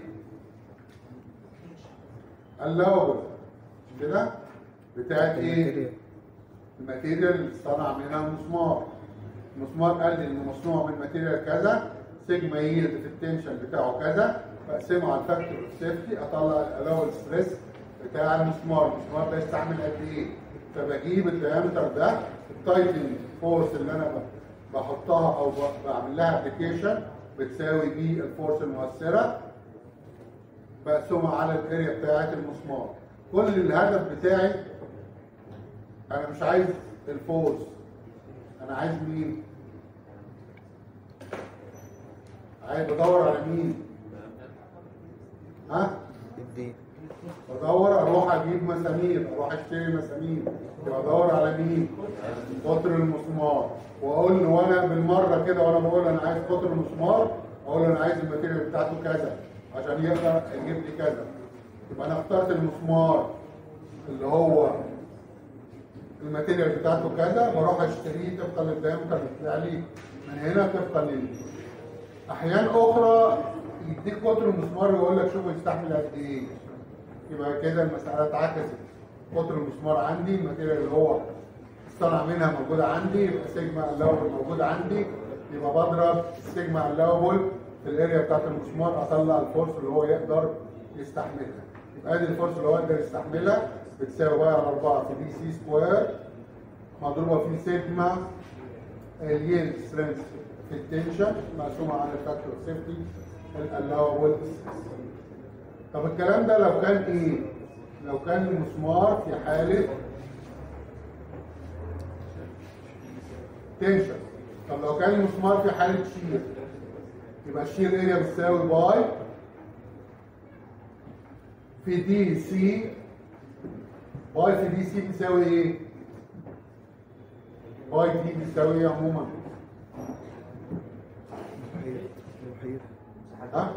اللوبل مش كده؟ بتاعت ايه؟ الماتيريال اللي صنع منها المسمار المسمار قال لي انه مصنوع من ماتيريال كذا سيجما يلد في التنشن بتاعه كذا بقسمه على الفاكتور اوف سيفتي اطلع الاول ستريس بتاع المسمار المسمار ده يستعمل قد ايه فبجيب الديامتر ده التايتنج فورس اللي انا ب- بحطها او ب- بعمل لها ابلكيشن بتساوي بي الفورس المؤثره بقسمها على الاريا بتاعت المسمار كل الهدف بتاعي انا مش عايز الفورس انا عايز مين عايز بدور على مين ها
الدين
بدور اروح اجيب مسامير اروح اشتري مسامير يبقى بدور على مين قطر المسمار واقول له وانا بالمره كده وانا بقول انا عايز قطر المسمار اقول له انا عايز الماتيريال بتاعته كذا عشان يقدر يجيب لي كذا يبقى انا اخترت المسمار اللي هو الماتيريال بتاعته كذا بروح اشتريه طبقا للدايمتر اللي طلع لي من هنا طبقا لل احيان اخرى يديك قطر المسمار ويقول لك شوف يستحمل قد ايه يبقى كده المساله اتعكست قطر المسمار عندي الماتيريال اللي هو صنع منها موجوده عندي يبقى سيجما اللوبل موجود عندي يبقى بضرب السيجما اللوبل في الاريا بتاعت المسمار اطلع الفورس اللي هو يقدر يستحملها يبقى ادي الفورس اللي هو يقدر يستحملها بتساوي باي على 4 في دي سي سكوير مضروبه في سيجما اليلد سترينث في التنشن مقسومه على الفاكتور سيفتي الالاوبل طب الكلام ده لو كان ايه؟ لو كان المسمار في حاله تنشن طب لو كان المسمار في حاله شير يبقى الشير اريا بتساوي باي في دي سي باي في دي سي بتساوي ايه؟ باي دي بتساوي ايه عموما؟
المحيط
ها؟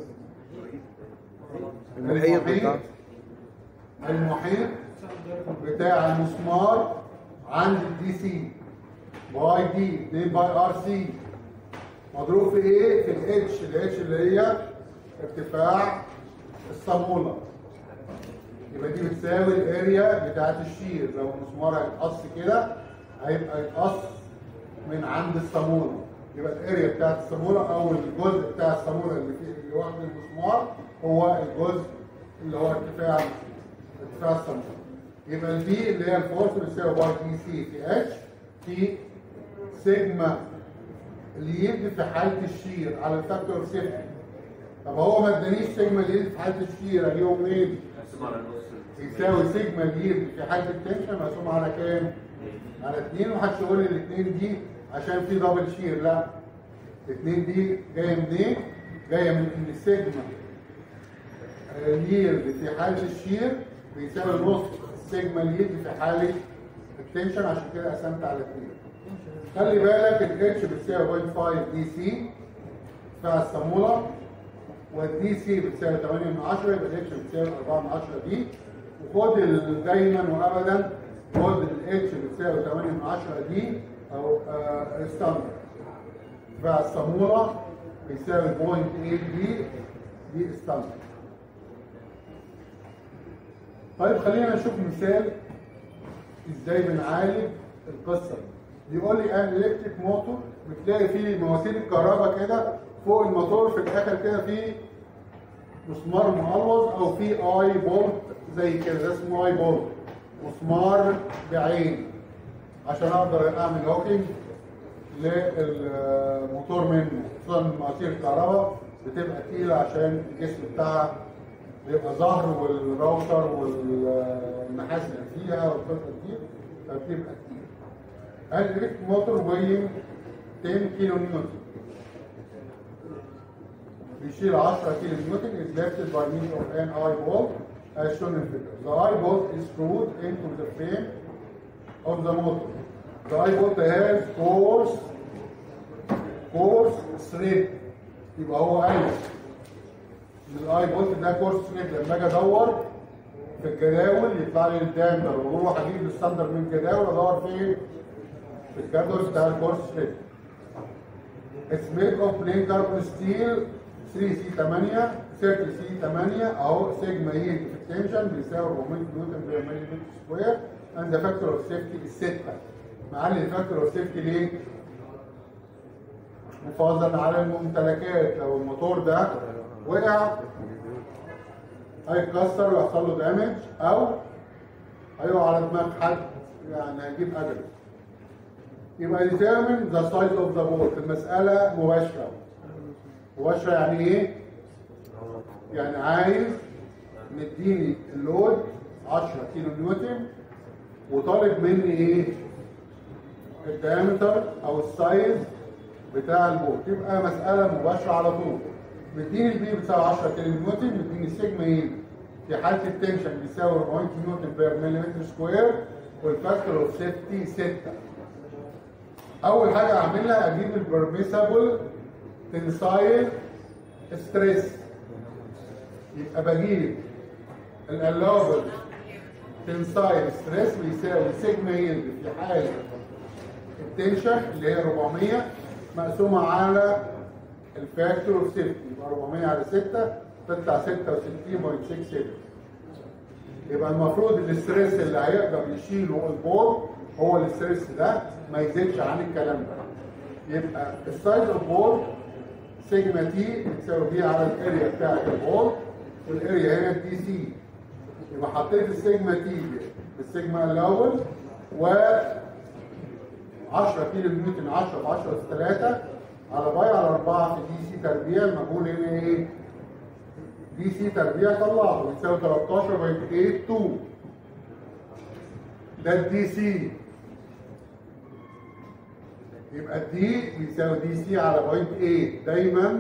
المحيط بتاع
المحيط بتاع المسمار عند الدي سي باي دي 2 باي ار سي مضروب في ايه؟ في الاتش الاتش اللي هي ارتفاع الصامولة يبقى دي بتساوي الاريا بتاعت الشير لو المسمار هيتقص كده هيبقى يتقص من عند الصامولة يبقى الاريا بتاعت الصامولة او الجزء بتاع الصامولة اللي فيه اللي واخد المسمار هو الجزء اللي هو ارتفاع ارتفاع الصامولة يبقى البي اللي هي الفورس بتساوي باي دي سي في اتش في سيجما اليد في حالة الشير على الفاكتور سيفتي طب هو ما ادانيش سيجما اليد في حالة الشير اجيبه منين؟ يساوي سيجما اليد في حالة التنشن مقسوم على كام؟ على 2 ومحدش يقول لي الاثنين دي عشان في دبل شير لا الاثنين دي جايه منين؟ جايه من ان السيجما اليد في حالة الشير بيساوي نص السيجما اليد في حالة التنشن عشان كده قسمت على 2 خلي بالك الاتش بتساوي 0.5 دي سي بتاع الصاموله والدي سي بتساوي 8 من 10 يبقى الاتش بتساوي 4 من 10 دي وخد ال- دايما وابدا خد الاتش بتساوي 8 من 10 دي او آه ستاندرد بتاع الصاموله بيساوي 0.8 دي دي ستاندرد طيب خلينا نشوف مثال ازاي بنعالج القصه دي بيقول لي ان الكتريك موتور بتلاقي فيه مواسير الكهرباء كده فوق الموتور في الاخر كده فيه مسمار مقلوظ او في اي بولت زي كده ده اسمه اي بولت مسمار بعين عشان اقدر اعمل هوكينج للموتور منه خصوصا مواسير الكهرباء بتبقى تقيله عشان الجسم بتاعها بيبقى ظهر والراوتر والنحاس اللي فيها والقصص دي فبتبقى تقيله. الالكتريك موتور وينج 10 كيلو نيوتن بيشيل 10 كيلو نيوتن is lifted by means of an eye bolt as shown in figure. The eye bolt is screwed into the frame of the motor. The eye bolt has coarse coarse thread يبقى هو قال الاي بولت ده كورس ثريد لما اجي ادور في الجداول يطلع لي الدامبر واروح اجيب الستاندر من الجداول ادور فين في الجدول بتاع الكورس ثريد It's made of plain carbon steel 3 سي 8 30 سي 8 اهو سيجما اي في التنشن بيساوي 400 نيوتن بير ملي سكوير and the factor of safety is 6 معلي الفاكتور اوف سيفتي ليه؟ محافظا على الممتلكات لو الموتور ده وقع هيتكسر ويحصل له دامج او هيقع على دماغ حد يعني هيجيب اجل يبقى determine the size of the bolt المسألة مباشرة مباشرة يعني ايه؟ يعني عايز مديني اللود 10 كيلو نيوتن وطالب مني ايه؟ الديامتر او السايز بتاع البوت يبقى مسألة مباشرة على طول مديني البي بتساوي 10 كيلو نيوتن مديني السيجما ايه في حالة التنشن بيساوي 400 نيوتن بير مليمتر سكوير والفاكتور اوف سيفتي 6 اول حاجة اعملها اجيب البرميسابل تنسايل ستريس يبقى بجيب الالوبل تنسايل ستريس بيساوي سيجما يلد في حالة التنشن اللي هي 400 مقسومة على الفاكتور اوف سيفتي يبقى 400 على 6 تطلع 66.67 يبقى المفروض الاستريس اللي هيقدر يشيله البول هو الاستريس ده ما يزيدش عن الكلام ده يبقى السايز اوف بول سيجما تي بتساوي بي على الاريا بتاعت البول والاريا هنا دي سي يبقى حطيت السيجما تي بالسيجما الاول و 10 كيلو نيوتن 10 في 10 اس 3 على باي على 4 في دي سي تربيع المجهول هنا ايه؟ دي سي تربيع طلعه بيساوي 13.82 ده الدي سي يبقى الدي بيساوي دي سي على بوينت 8 دايما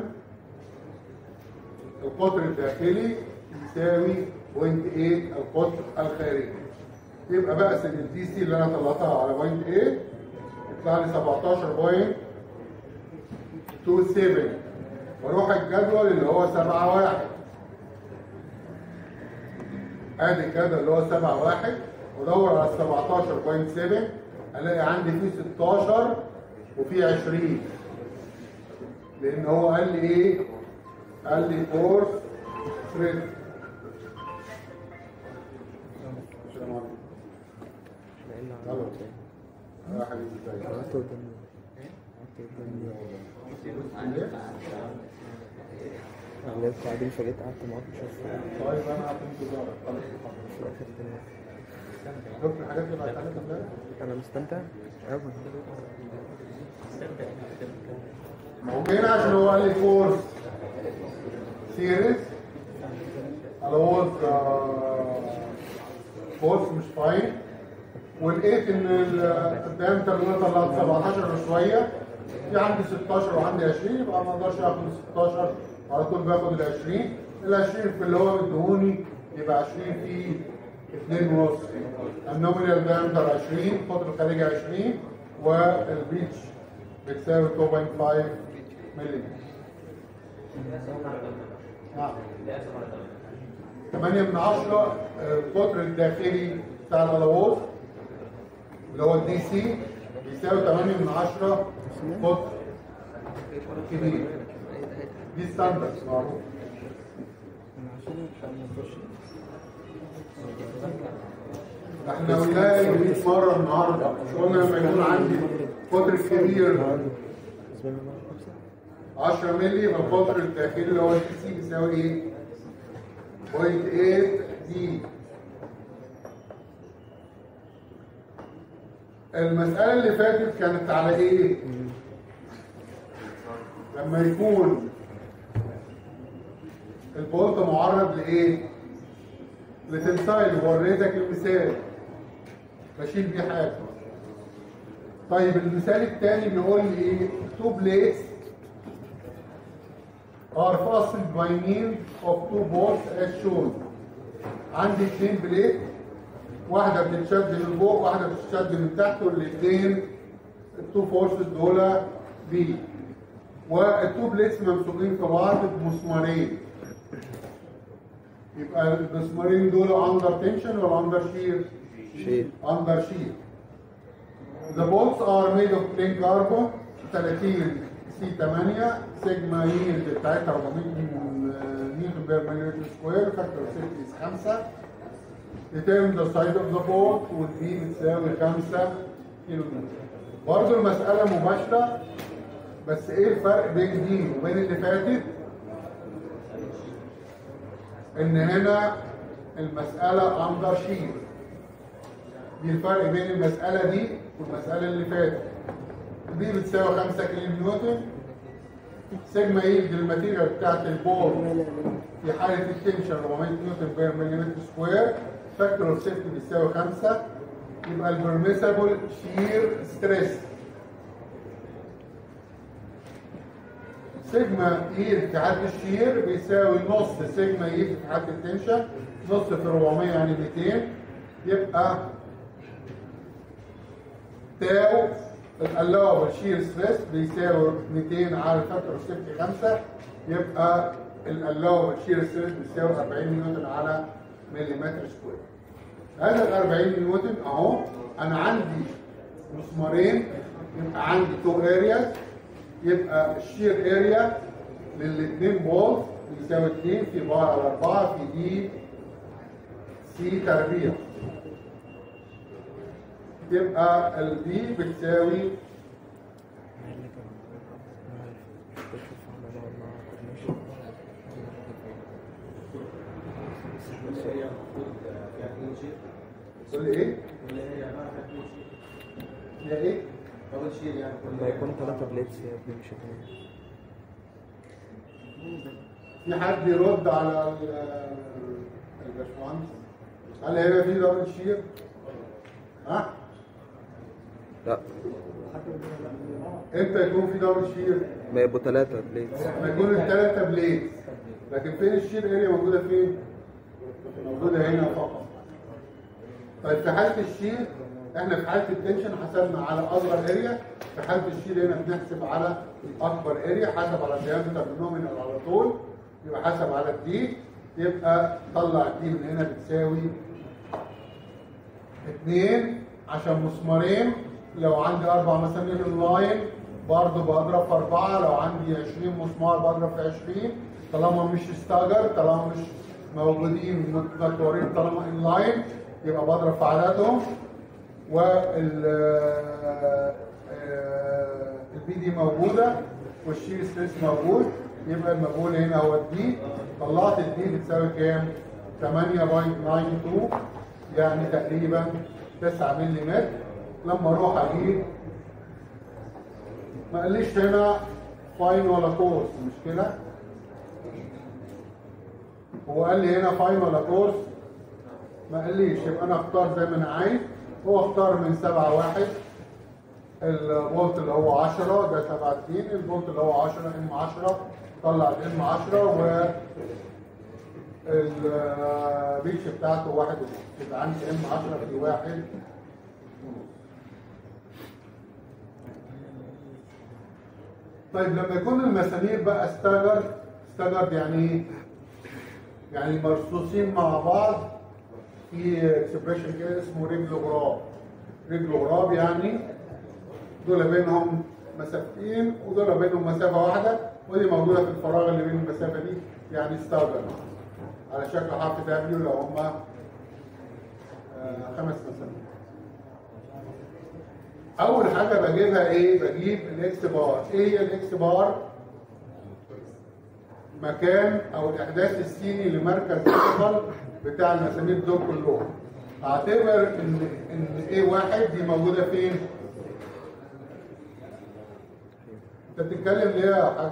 القطر الداخلي يساوي بوينت 8 القطر الخارجي يبقى بقسم الدي سي اللي انا طلعتها على بوينت 8 يطلع لي 17.27 واروح الجدول اللي هو 7 1 ادي الجدول اللي هو 7 1 وادور على 17.7 الاقي عندي فيه 16 وفيه 20 لان هو قال لي ايه؟ قال لي فورس ثريد السلام عليكم يلا يا حبيبي ازيك؟
قعدت قدامي قعدت قدامي عملت بعدين فجيت قعدت معاك شوية
طيب انا كنت ظاهر
في الآخر تاني
شفت الحاجات اللي بعتها لك امبارح؟
أنا مستمتع أوي
ممكن عشان هو قال لي فورس سيريز على وولز فورس مش فاين ولقيت ان الدايمتر اللي انا طلعت 17 وشويه في عندي 16 وعندي 20 يبقى ما اقدرش اخد ال 16 على طول باخد ال 20 ال 20 في اللي هو مديهوني يبقى 20 في 2 ونص النومينال دايمتر 20 القطر الخارجي 20 والبيتش بتساوي 2.5 مللي نعم 8 من 10 القطر الداخلي بتاع الالواز اللي هو الدي سي بيساوي 8 من 10 قطر كبير دي ستاندرد معروف احنا قلنا 100 مره النهارده مش قلنا لما يكون عندي قطر كبير 10 مللي يبقى القطر الداخلي اللي هو الدي سي بيساوي ايه؟ 0.8 دي المسألة اللي فاتت كانت على ايه؟ لما يكون البولت معرض لايه؟ لتنسايل وريتك المثال بشيل بيه حاجة طيب المثال الثاني بيقول لي ايه؟ two plates are fastened by means of two bolts as shown عندي اثنين بليت واحدة بتتشد من فوق واحدة بتتشد من تحت والاثنين التو فورسز دول بي والتو بليتس ممسوكين في بعض بمسمارين يبقى المسمارين دول اندر تنشن ولا اندر شير؟
شير
under shear. The bolts are made of plain carbon 30 سي 8 سيجما يلد بتاعتها 400 نيوتن بير مليمتر سكوير فاكتور سيفتي 5 determine the size of the bolt والبي بتساوي 5 كيلو متر. برضه المسألة مباشرة بس ايه الفرق بين دي وبين اللي فاتت؟ ان هنا المسألة اندر شير دي الفرق بين المسألة دي والمسألة اللي فاتت دي بتساوي 5 كيلو نيوتن سيجما يلد الماتيريال بتاعت البول في حالة التنشن 400 نيوتن بير مليمتر سكوير فاكتور اوف سيفتي بيساوي 5 يبقى البرميسبل شير ستريس سيجما يلد في حالة الشير بيساوي نص سيجما يلد في حالة التنشن نص في 400 يعني 200 يبقى تاو القلاوة شير ستريس بيساوي 200 على فاكتور سيفتي 5 يبقى القلاوة شير ستريس بيساوي 40 نيوتن على مليمتر سكوير هذا ال 40 نيوتن اهو انا عندي مسمارين يبقى عندي تو ارياز يبقى الشير اريا للاثنين بولز بيساوي 2 في بار على 4 في دي سي تربيع يبقى البي بتساوي
اللي هي المفروض فيها اتنين شير
تقول لي ايه؟
اللي هي بقى فيها اتنين شير
هي ايه؟
دبل شير يعني كل
لما يكون ثلاثة بليتس يا ابني مش اتنين
في حد يرد على ال- الباشمهندس هل هيبقى في دبل شير؟ ها؟
لا
امتى يكون في دبل شير؟
ما يبقوا ثلاثة بليتس
لما يكون الثلاثة بليد لكن فين الشير اريا موجودة فين؟ موجودة هنا فقط طيب في حالة الشير احنا في حالة التنشن حسبنا على اصغر اريا في حالة الشير هنا بنحسب على اكبر اريا حسب على الديامتر النومينال على طول يبقى حسب على الدي يبقى طلع الدي من هنا بتساوي اتنين عشان مسمارين لو عندي اربع مسامير لاين برضه بضرب في اربعه لو عندي 20 مسمار بضرب في 20 طالما مش ستاجر طالما مش موجودين متنطورين طالما ان لاين يبقى بضرب في عددهم وال البي دي موجوده والشير ستريس موجود يبقى المجهول هنا هو الدي طلعت الدي بتساوي كام؟ 8.92 يعني تقريبا 9 ملم لما اروح اجيب ما قاليش هنا فاين ولا كورس مش كده هو قال لي هنا فاين ولا كورس ما قاليش يبقى انا اختار زي ما انا عايز هو اختار من 7 1 الفولت اللي هو 10 ده 7 2 الفولت اللي هو 10 ام 10 طلع الام 10 و الريتش بتاعته واحد ونص يبقى عندي ام 10 في واحد ونص طيب لما يكون المسامير بقى استاجر استاجر يعني ايه؟ يعني مرصوصين مع بعض في اكسبريشن كده اسمه رجل غراب رجل غراب يعني دول بينهم مسافتين ودول بينهم مسافه واحده ودي موجوده في الفراغ اللي بين المسافه دي يعني استاجر على شكل حرف دبليو لو هما آه، خمس مسامير اول حاجه بجيبها ايه بجيب الاكس بار ايه هي الاكس بار مكان او الاحداث السيني لمركز الثقل بتاع المسامير دول كلهم اعتبر ان ان ايه واحد دي موجوده فين انت بتتكلم ليه يا حاج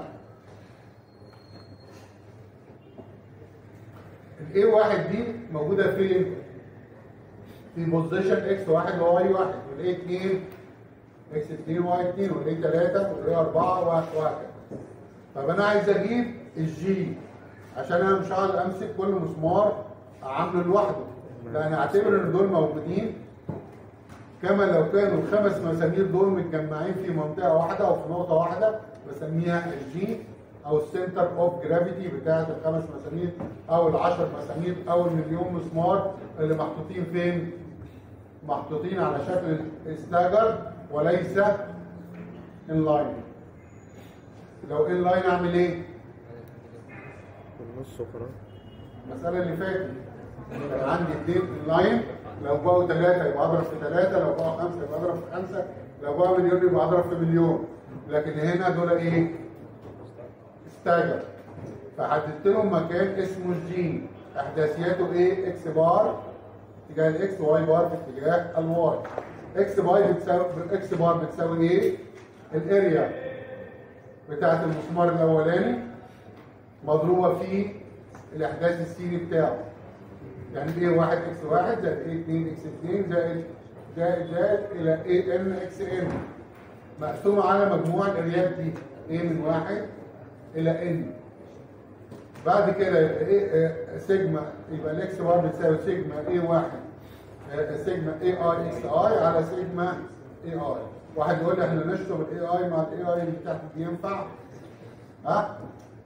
الايه واحد دي موجوده فين في بوزيشن اكس واحد وواي واحد والايه 2 اكس 2 واي 2 والايه 3 والايه 4 وهكذا طب انا عايز اجيب الجي عشان انا مش هقعد امسك كل مسمار عامله لوحده لا انا اعتبر ان دول موجودين كما لو كانوا الخمس مسامير دول متجمعين في منطقه واحده او في نقطه واحده بسميها الجي او السنتر اوف جرافيتي بتاعه الخمس مسامير او العشر مسامير او المليون مسمار اللي محطوطين فين؟ محطوطين على شكل استاجر وليس ان لاين لو ان لاين اعمل ايه؟
في النص وخلاص
المسألة اللي فاتت كان عندي اتنين لاين لو بقوا ثلاثة يبقى أضرب في ثلاثة لو بقوا خمسة يبقى أضرب في خمسة لو بقوا مليون يبقى أضرب في مليون لكن هنا دول إيه؟ استاجر فحددت لهم مكان اسمه الجين إحداثياته إيه؟ إكس بار اتجاه الإكس واي بار في اتجاه الواي إكس باي بتساوي إكس بار بتساوي إيه؟ الأريا بتاعت المسمار الأولاني مضروبة في الإحداث السيني بتاعه يعني ايه 1 اكس 1 زائد ايه 2 اكس 2 زائد زائد زائد الى ايه ان اكس ان مقسومة على مجموع الاريات دي ايه من 1 الى ان بعد كده يبقى ايه آه، سيجما يبقى الاكس بار بتساوي سيجما ايه 1 آه، سيجما اي اي اكس اي على سيجما اي اي واحد يقول لي احنا نشطب الاي اي مع الاي اي اللي تحت دي ينفع؟ ها؟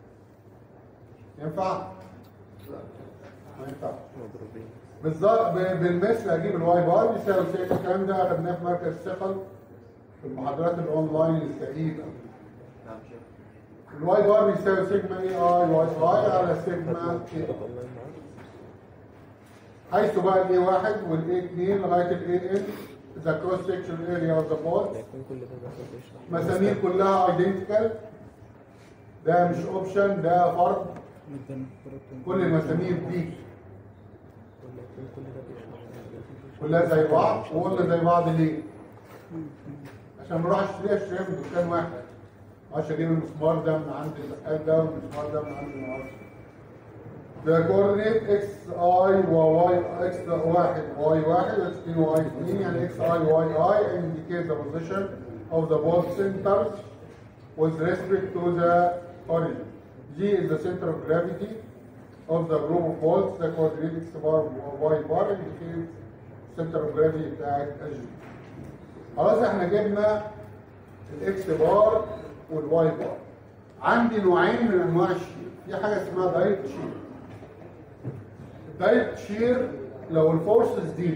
ينفع؟ ما ينفعش
مضروبين
بالظبط ب- بالمثل اجيب الواي بار بيساوي سيجما الكلام ده اخدناه في مركز الثقل في المحاضرات الاونلاين السعيده
نعم شيخ
الواي بار بيساوي سيجما اي اي واي اي على سيجما اي
والله ما عارف
حيث بقى الاي واحد والاي 2 لغايه الاي ان ذا كروس سكشن اريا اوف ذا بولت
يكون كل ده بس بيشرح
مسامير كلها ايدنتيكال ده مش اوبشن ده فرض كل المسامير دي
ولا يكون كل ده بيشرح
كلها زي بعض وقلنا زي بعض ليه؟ عشان بروح اشتريها اشتريها من دكان واحد معرفش اجيب المسمار ده من عند البقال ده والمسمار ده من عند معرفش The coordinate x i و y x واحد y واحد x 2 y 2 يعني x i y i indicate the position of the both centers with respect to the origin. G is the center of gravity of the group of bolts. The coordinate x bar و y bar indicates center of gravity بتاعت G. خلاص احنا جبنا الاكس بار والواي بار عندي نوعين من انواع الشير في حاجه اسمها دايركت شير الدايركت شير لو الفورسز دي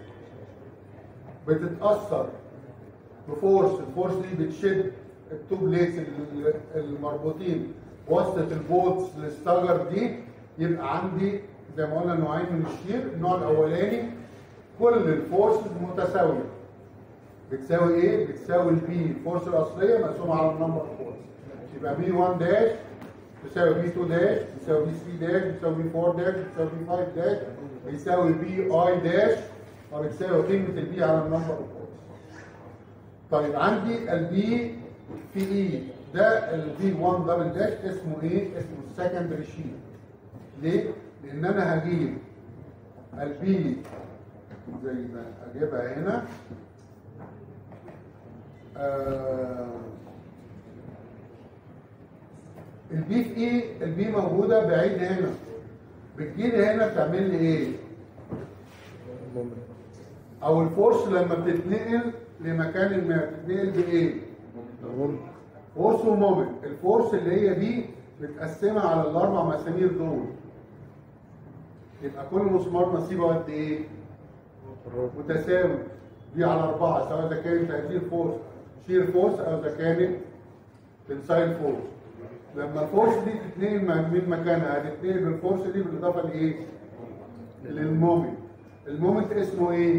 بتتاثر بفورس الفورس دي بتشد التو بليتس ال- المربوطين وسط البولتس للستاجر دي يبقى عندي زي ما قلنا نوعين من الشير النوع الاولاني كل الفورسز متساويه بتساوي ايه؟ بتساوي البي الفورس الاصليه مقسومه على النمبر فورس يبقى بي 1 داش بتساوي بي 2 داش بتساوي بي 3 داش بتساوي بي 4 داش بتساوي بي 5 داش بيساوي بي اي داش وبتساوي قيمه البي على النمبر فورس طيب عندي البي في اي ده البي 1 دبل داش اسمه ايه؟ اسمه السكندري شيت ليه؟ لان انا هجيب البي زي ما اجيبها هنا آه، البي في ايه البي موجوده بعيد هنا بتجيلي هنا بتعمل لي ايه
ممكن
او الفورس لما بتتنقل لمكان ما بتتنقل بايه
ممكن
فورس ومومنت الفورس اللي هي دي متقسمه على الاربع مسامير دول يبقى كل مسمار نصيبه قد ايه متساوي دي على أربعة سواء إذا كانت تأثير فورس شير فورس أو إذا كانت تنسايل فورس لما الفورس دي تتنقل من من مكانها هتتنقل بالفورس دي بالإضافة لإيه؟ للمومنت المومنت اسمه إيه؟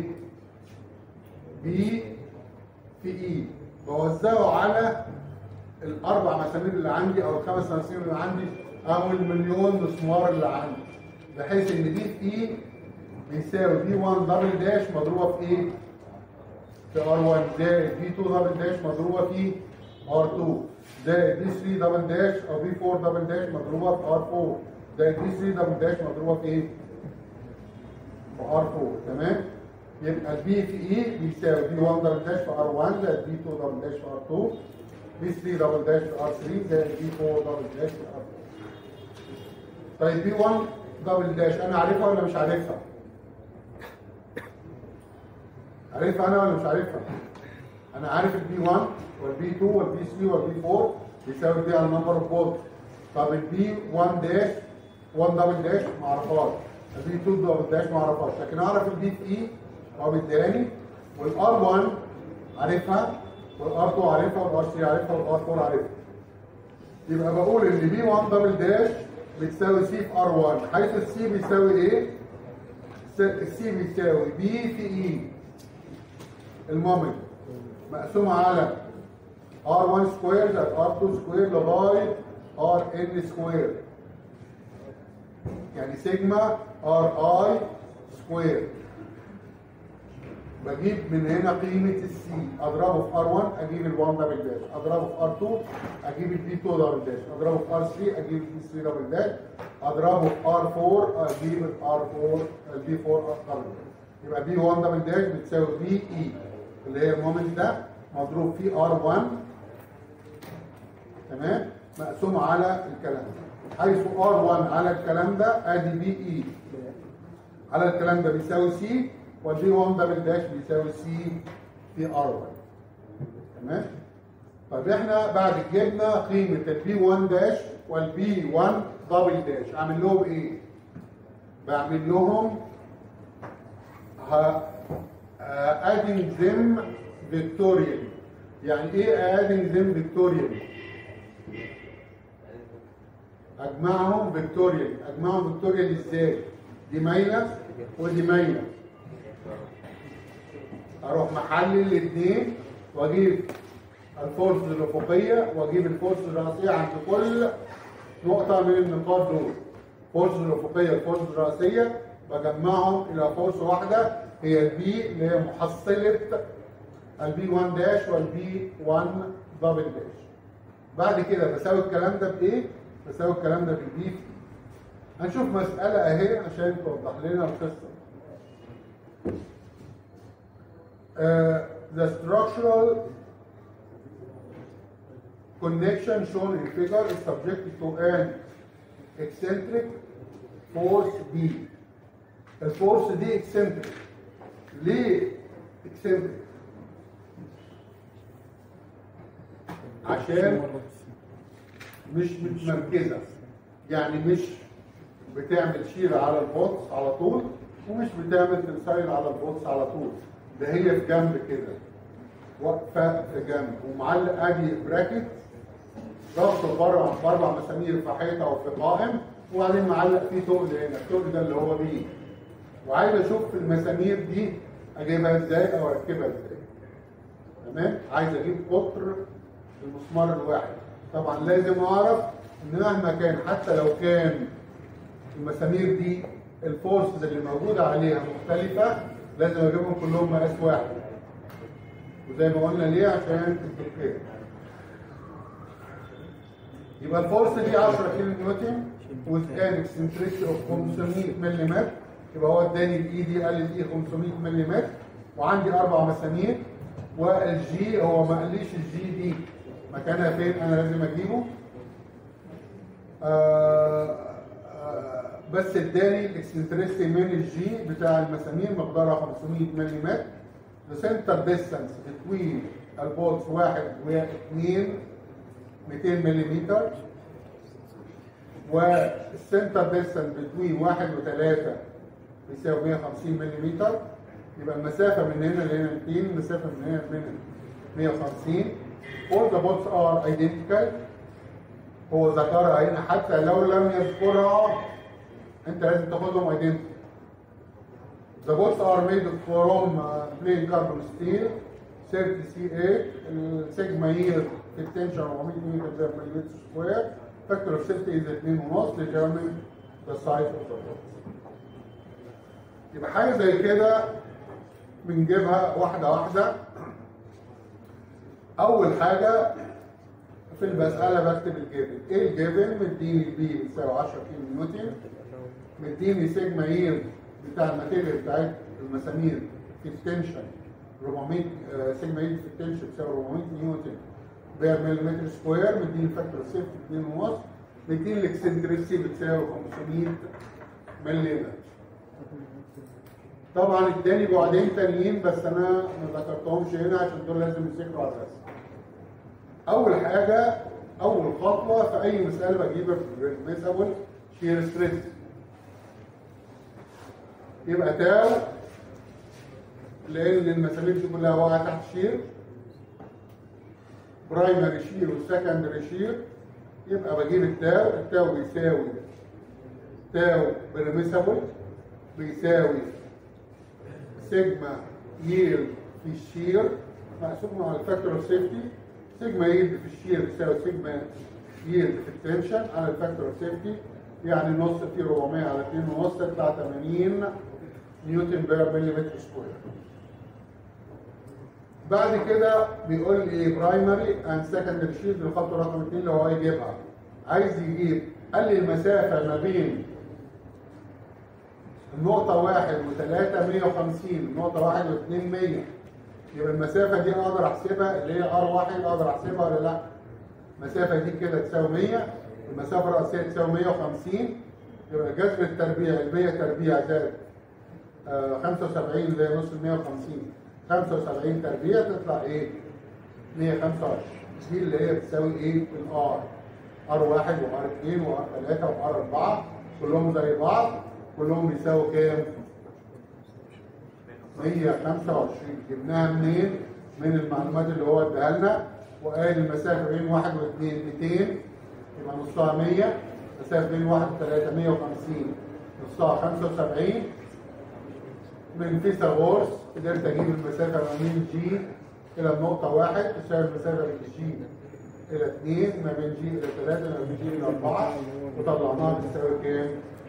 بي في إي بوزعه على الأربع مسامير اللي عندي أو الخمس مسامير اللي عندي أو المليون مسمار اللي عندي بحيث إن دي في إي بيساوي بي 1 دبل داش مضروبه في ايه؟ في ار 1 زائد بي 2 دبل داش مضروبه في ار 2 زائد بي 3 دبل داش او بي 4 دبل داش مضروبه في ار 4 زائد بي 3 دبل داش مضروبه في ايه؟ في ار 4 تمام؟ يبقى البي في اي بيساوي بي 1 دبل داش في ار 1 زائد بي 2 دبل داش في ار 2 بي 3 دبل داش في ار 3 زائد بي 4 دبل داش في ار 4 طيب بي 1 دبل داش انا عارفها ولا مش عارفها؟ عارفها انا ولا مش عارفها؟ انا عارف البي 1 والبي 2 والبي 3 والبي 4 بيساوي دي على النمبر اوف بولت طب البي 1 داش 1 دبل داش ما اعرفهاش البي 2 دبل داش ما اعرفهاش لكن اعرف البي في اي هو بالتالي والار 1 عارفها والار 2 عارفها والار 3 عارفها والار 4 عارفها يبقى بقول ان بي 1 دبل داش بتساوي سي في ار 1 حيث السي بيساوي ايه؟ السي بيساوي بي في اي المومنت مقسومة على R1 سكوير زائد R2 سكوير لغاية Rn سكوير يعني سيجما Ri سكوير بجيب من هنا قيمة السي اضربه في R1 اجيب ال 1 دبل داش اضربه في R2 اجيب ال B2 دبل داش اضربه في R3 اجيب ال B3 دبل داش اضربه في R4 اجيب ال R4 ال B4 دبل داش يبقى B1 دبل داش بتساوي BE اللي هي المومنت ده مضروب في R1 تمام مقسوم على الكلام ده حيث R1 على الكلام ده ادي BE على الكلام ده بيساوي C والبي 1 دبل داش بيساوي C في R1 تمام طب احنا بعد جبنا قيمة البي 1 داش والبي 1 دبل داش اعمل لهم ايه؟ بعمل لهم ه- ادنج ذم فيكتوريال يعني ايه ادنج ذم فيكتوريال اجمعهم فيكتوريال اجمعهم فيكتوريال ازاي دي ماينس ودي ماينس اروح محلل الاثنين واجيب الفورس الافقيه واجيب الفورس الراسيه عند كل نقطه من النقاط دول الفورس الافقيه الفورس الراسيه بجمعهم الى فورس واحده هي البي اللي هي محصله البي 1 داش والبي 1 دبل داش بعد كده بساوي الكلام ده بايه؟ بساوي الكلام ده بالبي في هنشوف مسألة اهي عشان توضح لنا القصة. Uh, the structural connection shown in figure is subjected to an eccentric force B. الفورس دي eccentric. ليه eccentric؟ عشان مش متمركزة يعني مش بتعمل شير على البوتس على طول ومش بتعمل تنسايل على البوتس على طول ده هي في جنب كده واقفة في جنب ومعلق ادي براكت ضغطه بره باربع مسامير في حيطه وفي قائم وبعدين معلق فيه تقل هنا التقل ده اللي هو بيه وعايز اشوف المسامير دي اجيبها ازاي او اركبها ازاي تمام عايز اجيب قطر المسمار الواحد طبعا لازم اعرف ان مهما كان حتى لو كان المسامير دي الفورسز اللي موجوده عليها مختلفه لازم اجيبهم كلهم مقاس واحد وزي ما قلنا ليه عشان التفكير يبقى الفورس دي 10 كيلو نيوتن with an eccentricity of 500 ملم يبقى هو اداني الاي دي قال الاي 500 ملم وعندي اربع مسامير والجي هو ما قاليش الجي دي مكانها فين انا لازم اجيبه آه آه بس اداني الاكسنتريستي من الجي بتاع المسامير مقدارها 500 ملم the center distance between البولز واحد واثنين 200 ملم والسنتر ديستانس بين واحد وثلاثة بيساوي 150 ملم يبقى المسافة من هنا لهنا 200 المسافة من هنا لهنا 150 all the bolts are identical هو ذكرها هنا حتى لو لم يذكرها انت لازم تاخدهم identical The bolts are made from uh, plain carbon steel 30 CA السيجما yield في التنشن 400 نيوتن بير مليمتر سكوير factor of safety is 2.5 determine the size of the bolt يبقى حاجة زي كده بنجيبها واحدة واحدة أول حاجة في المسألة بكتب الجيفن إيه الجيفن؟ مديني البي بتساوي 10 كيلو نيوتن مديني سيجما ييلد بتاع الماتيريال بتاعت المسامير في التنشن 400 آه، سيجما ييلد في التنشن بتساوي 400 نيوتن بير مليمتر سكوير مديني فاكتور سيفتي 2 ونص مديني الاكسنتريسي بتساوي 500 ملم طبعا اداني بعدين تانيين بس انا ما ذكرتهمش هنا عشان دول لازم يتذكروا على الرسم اول حاجه اول خطوه في اي مساله بجيبها في الريميسابل شير ستريس يبقى تاو لان المسامير دي كلها واقعه تحت شير برايمري شير وسكندري شير يبقى بجيب التاو التاو بيساوي تاو بريميسابل بيساوي سيجما ييلد في الشير مقسوم على الفاكتور اوف سيفتي سيجما ييلد في الشير بيساوي سيجما ييلد في التنشن على الفاكتور اوف سيفتي يعني نص في 400 على 2 ونص تطلع 80 نيوتن بير مليمتر سكوير بعد كده بيقول لي برايمري اند سكندري شيلد الخطوه رقم 2 اللي هو يجيبها عايز يجيب قال لي المسافه ما بين النقطة واحد وثلاثة 150 النقطة واحد واثنين 100 يبقى المسافة دي أقدر أحسبها اللي هي ار واحد أقدر أحسبها ولا لأ؟ المسافة دي كده تساوي 100 المسافة الرئيسية تساوي 150 يبقى جذر التربيع ال 100 تربيع زائد آه 75 اللي هي نص ال 150 75 تربيع تطلع إيه؟ 125 دي اللي هي بتساوي إيه في الار ار واحد وار اثنين وار ثلاثة وار أربعة كلهم زي بعض كلهم بيساووا كام؟ 125 جبناها منين؟ من المعلومات اللي هو اداها لنا وقال المسافه بين 1 و2 200 يبقى نصها 100 مسافه بين 1 و3 150 نصها 75 من فيثاغورس قدرت اجيب المسافه ما بين جي الى النقطه 1 تساوي المسافه من جي الى 2 ما بين جي الى 3 ما بين جي الى 4 وطلعناها تساوي كام؟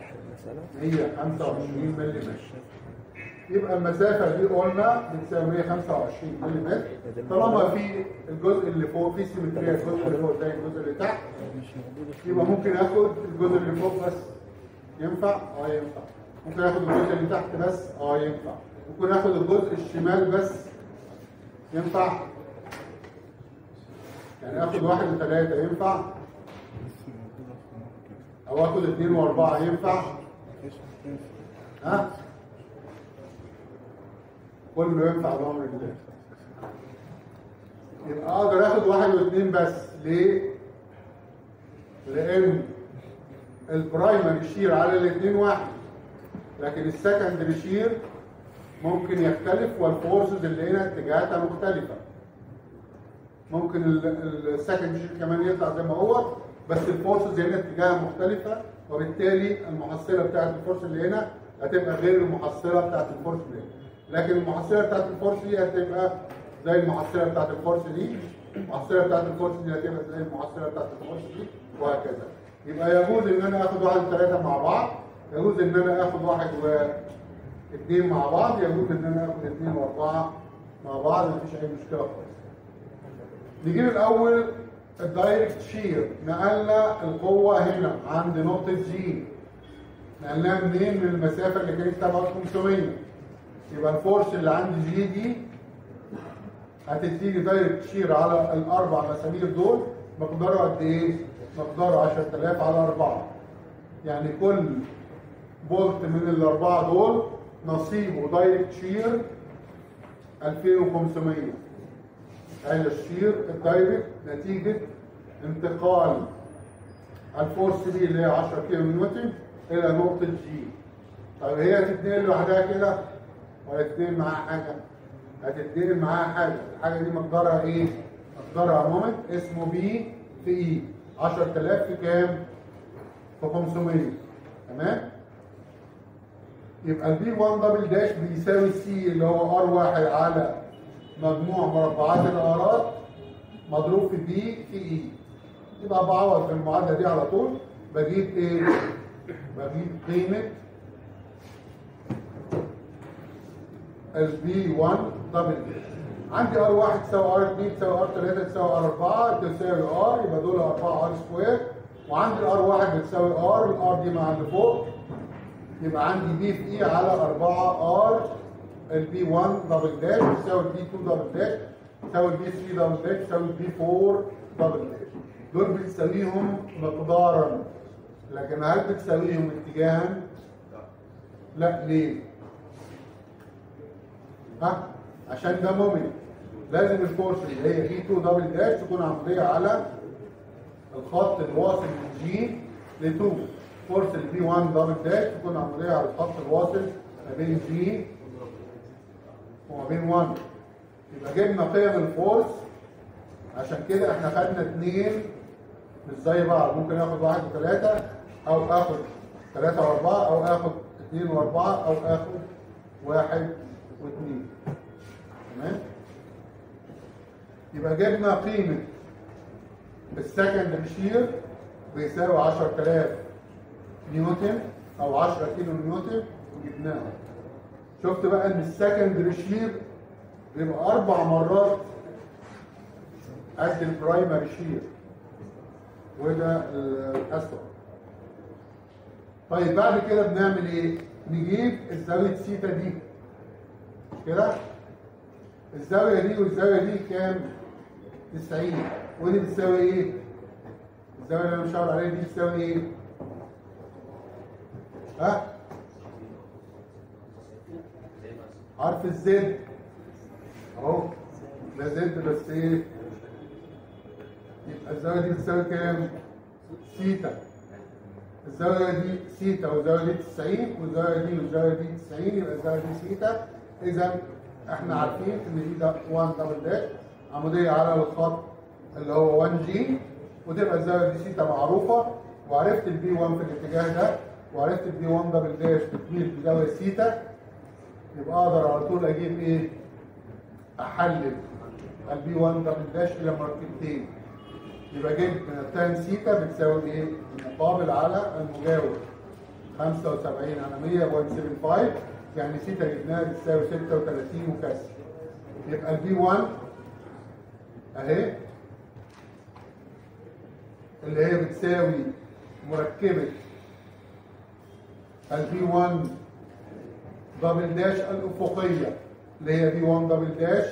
125 ملم يبقى المسافة دي قلنا بتساوي 125 ملم طالما في الجزء اللي فوق في سيمتريا الجزء اللي فوق زي الجزء اللي تحت يبقى ممكن اخد الجزء اللي فوق بس ينفع؟ اه ينفع ممكن اخد الجزء اللي تحت بس اه ينفع ممكن اخد الجزء الشمال بس ينفع؟ يعني اخد واحد وثلاثة ينفع؟ او اخد اثنين واربعة ينفع؟ ها؟ كله ينفع بأمر الله يبقى اقدر اخد واحد واثنين بس ليه؟ لان البرايمري شير على الاثنين واحد لكن السكندري شير ممكن يختلف والفورسز اللي هنا اتجاهاتها مختلفة ممكن السكندري شير كمان يطلع زي ما هو بس الفورسز هنا اتجاهها مختلفة وبالتالي المحصلة بتاعت الفورس اللي هنا هتبقى غير المحصلة بتاعت الفورس اللي هنا لكن المحصلة بتاعت الفورس دي هتبقى زي المحصلة بتاعت الفورس دي المحصلة بتاعت الفورس دي هتبقى زي المحصلة بتاعت الفورس دي وهكذا يبقى يجوز ان انا اخد واحد وثلاثة مع بعض يجوز ان انا اخد واحد واثنين مع بعض يجوز ان انا اخد اثنين واربعة مع بعض مفيش اي مشكلة خالص نجيب الاول الدايركت شير نقلنا القوة هنا عند نقطة جي نقلناها منين من المسافة اللي كانت تبعت 500 يبقى الفورس اللي عند جي دي هتديني دايركت شير على الاربع مسامير دول مقداره قد ايه؟ مقداره 10000 على 4 يعني كل بولت من الاربعه دول نصيبه دايركت شير 2500 هذا الشير الدايركت نتيجه انتقال الفورس دي اللي هي 10 كيلو نيوتن الى نقطه جي طيب هي هتتنقل لوحدها كده ولا هتتنقل معاها حاجه؟ هتتنقل معاها حاجه، الحاجه دي مقدارها ايه؟ مقدارها مومنت اسمه بي في اي 10000 في كام؟ في 500 تمام؟ يبقى البي 1 دبل داش بيساوي سي اللي هو ار واحد على مجموع مربعات الارات مضروب في بي في اي يبقى بعوض في المعادله دي على طول بجيب ايه؟ بجيب قيمه البي 1 دبل داش عندي ار 1 تساوي ار 2 تساوي ار 3 تساوي ار 4 تساوي ار يبقى دول 4 ار سكوير وعندي الار 1 بتساوي ار الار دي مع اللي فوق يبقى عندي بي في اي على 4 ار البي 1 دبل داش تساوي البي 2 دبل داش تساوي البي 3 دبل داش تساوي البي 4 دبل داش دول بتساويهم مقدارا لكن هل بتساويهم اتجاها؟ لا ليه؟ ها عشان ده مومنت لازم الفورس اللي هي بي 2 دبل داش تكون عموديه على الخط الواصل من جي ل 2 فورس البي 1 دبل داش تكون عموديه على الخط الواصل ما بين جي وما بين 1 يبقى جبنا قيم الفورس عشان كده احنا خدنا اثنين مش زي بعض ممكن اخد واحد وثلاثه او اخد ثلاثه واربعه او اخد اثنين واربعه او اخد واحد واثنين تمام يبقى جبنا قيمة السكند شير بيساوي 10000 نيوتن او 10 كيلو نيوتن وجبناها شفت بقى ان السكند شير بيبقى اربع مرات قد البرايمري شير وده الاسوأ طيب بعد كده بنعمل ايه نجيب الزاويه سيتا دي مش كده الزاويه دي والزاويه دي كام 90 ودي بتساوي ايه الزاويه اللي انا مشاور عليها دي بتساوي ايه ها حرف الزد اهو ده زد بس ايه يبقى الزاويه دي بتساوي كام سيتا الزاويه دي سيتا والزاويه دي 90 والزاويه دي والزاويه دي 90 يبقى الزاويه دي سيتا اذا احنا عارفين ان دي ده 1 دبل داش عموديه على الخط اللي هو 1 جي وتبقى الزاويه دي سيتا معروفه وعرفت البي 1 في الاتجاه ده وعرفت البي 1 دبل داش بتميل بزاويه سيتا يبقى اقدر على طول اجيب ايه؟ احلل البي 1 دبل داش الى مركبتين يبقى جبت تان سيتا بتساوي ايه؟ المقابل على المجاور 75 على 100.75 يعني سيتا جبناها بتساوي 36 وكسر يبقى البي 1 اهي اللي هي بتساوي مركبة البي 1 دبل داش الأفقية اللي هي بي 1 دبل داش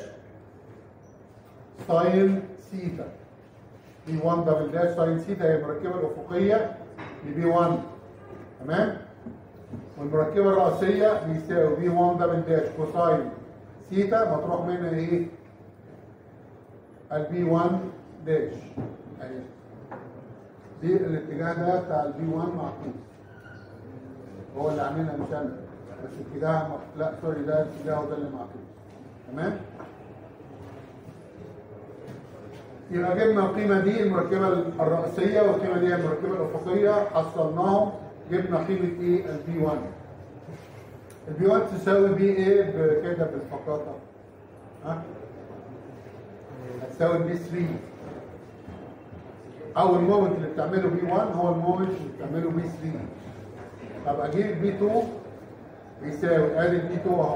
ساين سيتا بي 1 دبل داش ساين سيتا هي المركبة الأفقية لبي 1 تمام والمركبة الرئيسية بيساوي بي 1 دبل داش كوساين سيتا مطروح منها ايه؟ البي 1 داش اهي دي الاتجاه ده بتاع البي 1 معكوس هو اللي عاملها مش انا بس اتجاه م- لا سوري ده اتجاهه ده اللي معكوس تمام يبقى جبنا القيمة دي المركبة الرئيسية والقيمة دي المركبة الأفقية حصلناهم جبنا قيمة ايه البي 1 البي 1 تساوي بي ايه بكده بالفقاطة ها هتساوي البي 3 او المومنت اللي بتعمله بي 1 هو المومنت اللي بتعمله بي 3 طب اجيب البي 2 بيساوي ادي البي 2 اهو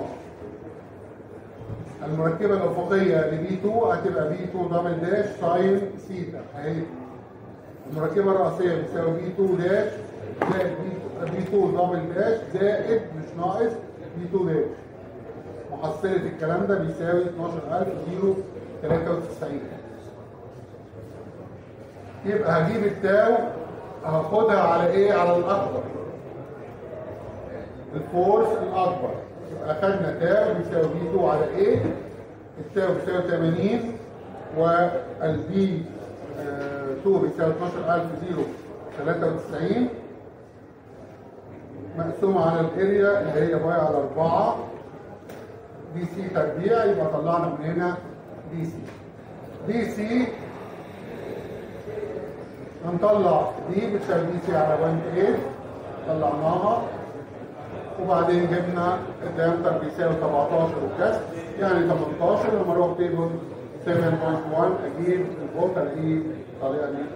المركبة الأفقية لبي 2 هتبقى بي 2 دبل داش ساين سيتا اهي المركبة الرئيسية بتساوي بي 2 داش زائد بي 2 دبل داش زائد مش ناقص بي 2 داش محصلة الكلام ده بيساوي 12093 يبقى هجيب التاو هاخدها على ايه على الاكبر الفورس الاكبر يبقى خدنا تاو بيساوي بي 2 على ايه التاو بيساوي 80 والبي 2 بيساوي 12093 مقسومة على الاريا اللي هي باي على 4 دي سي تربيع يبقى طلعنا من هنا دي سي دي سي هنطلع دي بتساوي دي سي على 1 طلعناها وبعدين جبنا الديامتر بيساوي 17 وكسر يعني 18 لما اروح تيبل 7.1 اجيب الفولت الاقيه الطريقه دي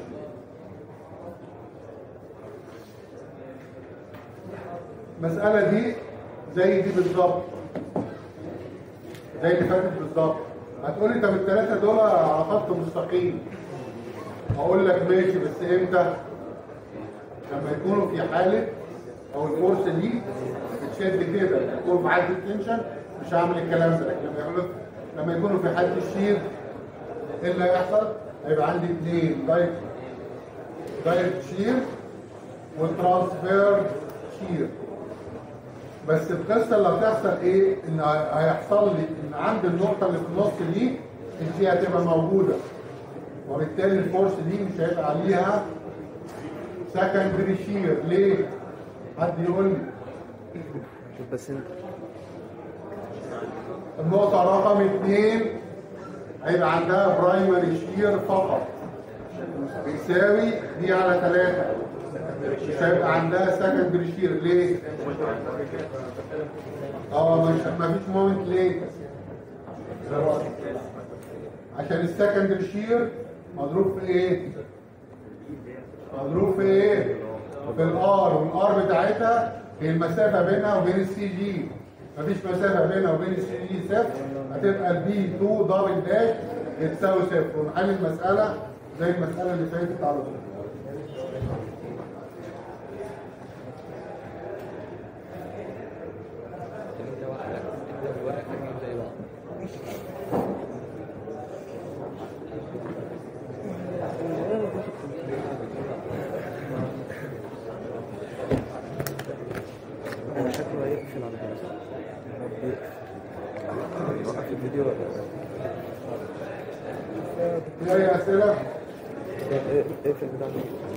المسألة دي زي دي بالظبط زي اللي فاتت بالظبط هتقولي طب الثلاثة دول على خط مستقيم هقول لك ماشي بس امتى؟ لما يكونوا في حالة او الفورس دي بتشد كده يكون في حالة التنشن مش هعمل الكلام ده لكن لما يقولوا لما يكونوا في حالة الشير ايه اللي هيحصل؟ هيبقى عندي اثنين دايركت دايركت شير وترانسفير شير بس القصه اللي هتحصل ايه ان هيحصل لي ان عند النقطه اللي في النص دي الجي هتبقى موجوده وبالتالي الفورس دي مش هيبقى عليها سكندري شير ليه حد يقول لي
شوف بس انت
النقطه رقم اثنين هيبقى عندها برايمري شير فقط بيساوي دي على ثلاثة مش هيبقى عندها سكندري شير ليه؟ اه مش مفيش مومنت ليه؟ عشان السكندري شير مضروب في ايه؟ مضروب في ايه؟ في الار والار بتاعتها هي المسافة بينها وبين السي جي مفيش مسافة بينها وبين السي جي صفر هتبقى البي 2 دبل داش بتساوي صفر ونحل المسألة زي المسألة اللي فاتت على طول
انا شكله هيقفل على كده وقف الفيديو ولا
في أي أسئلة؟
اقفل بتاع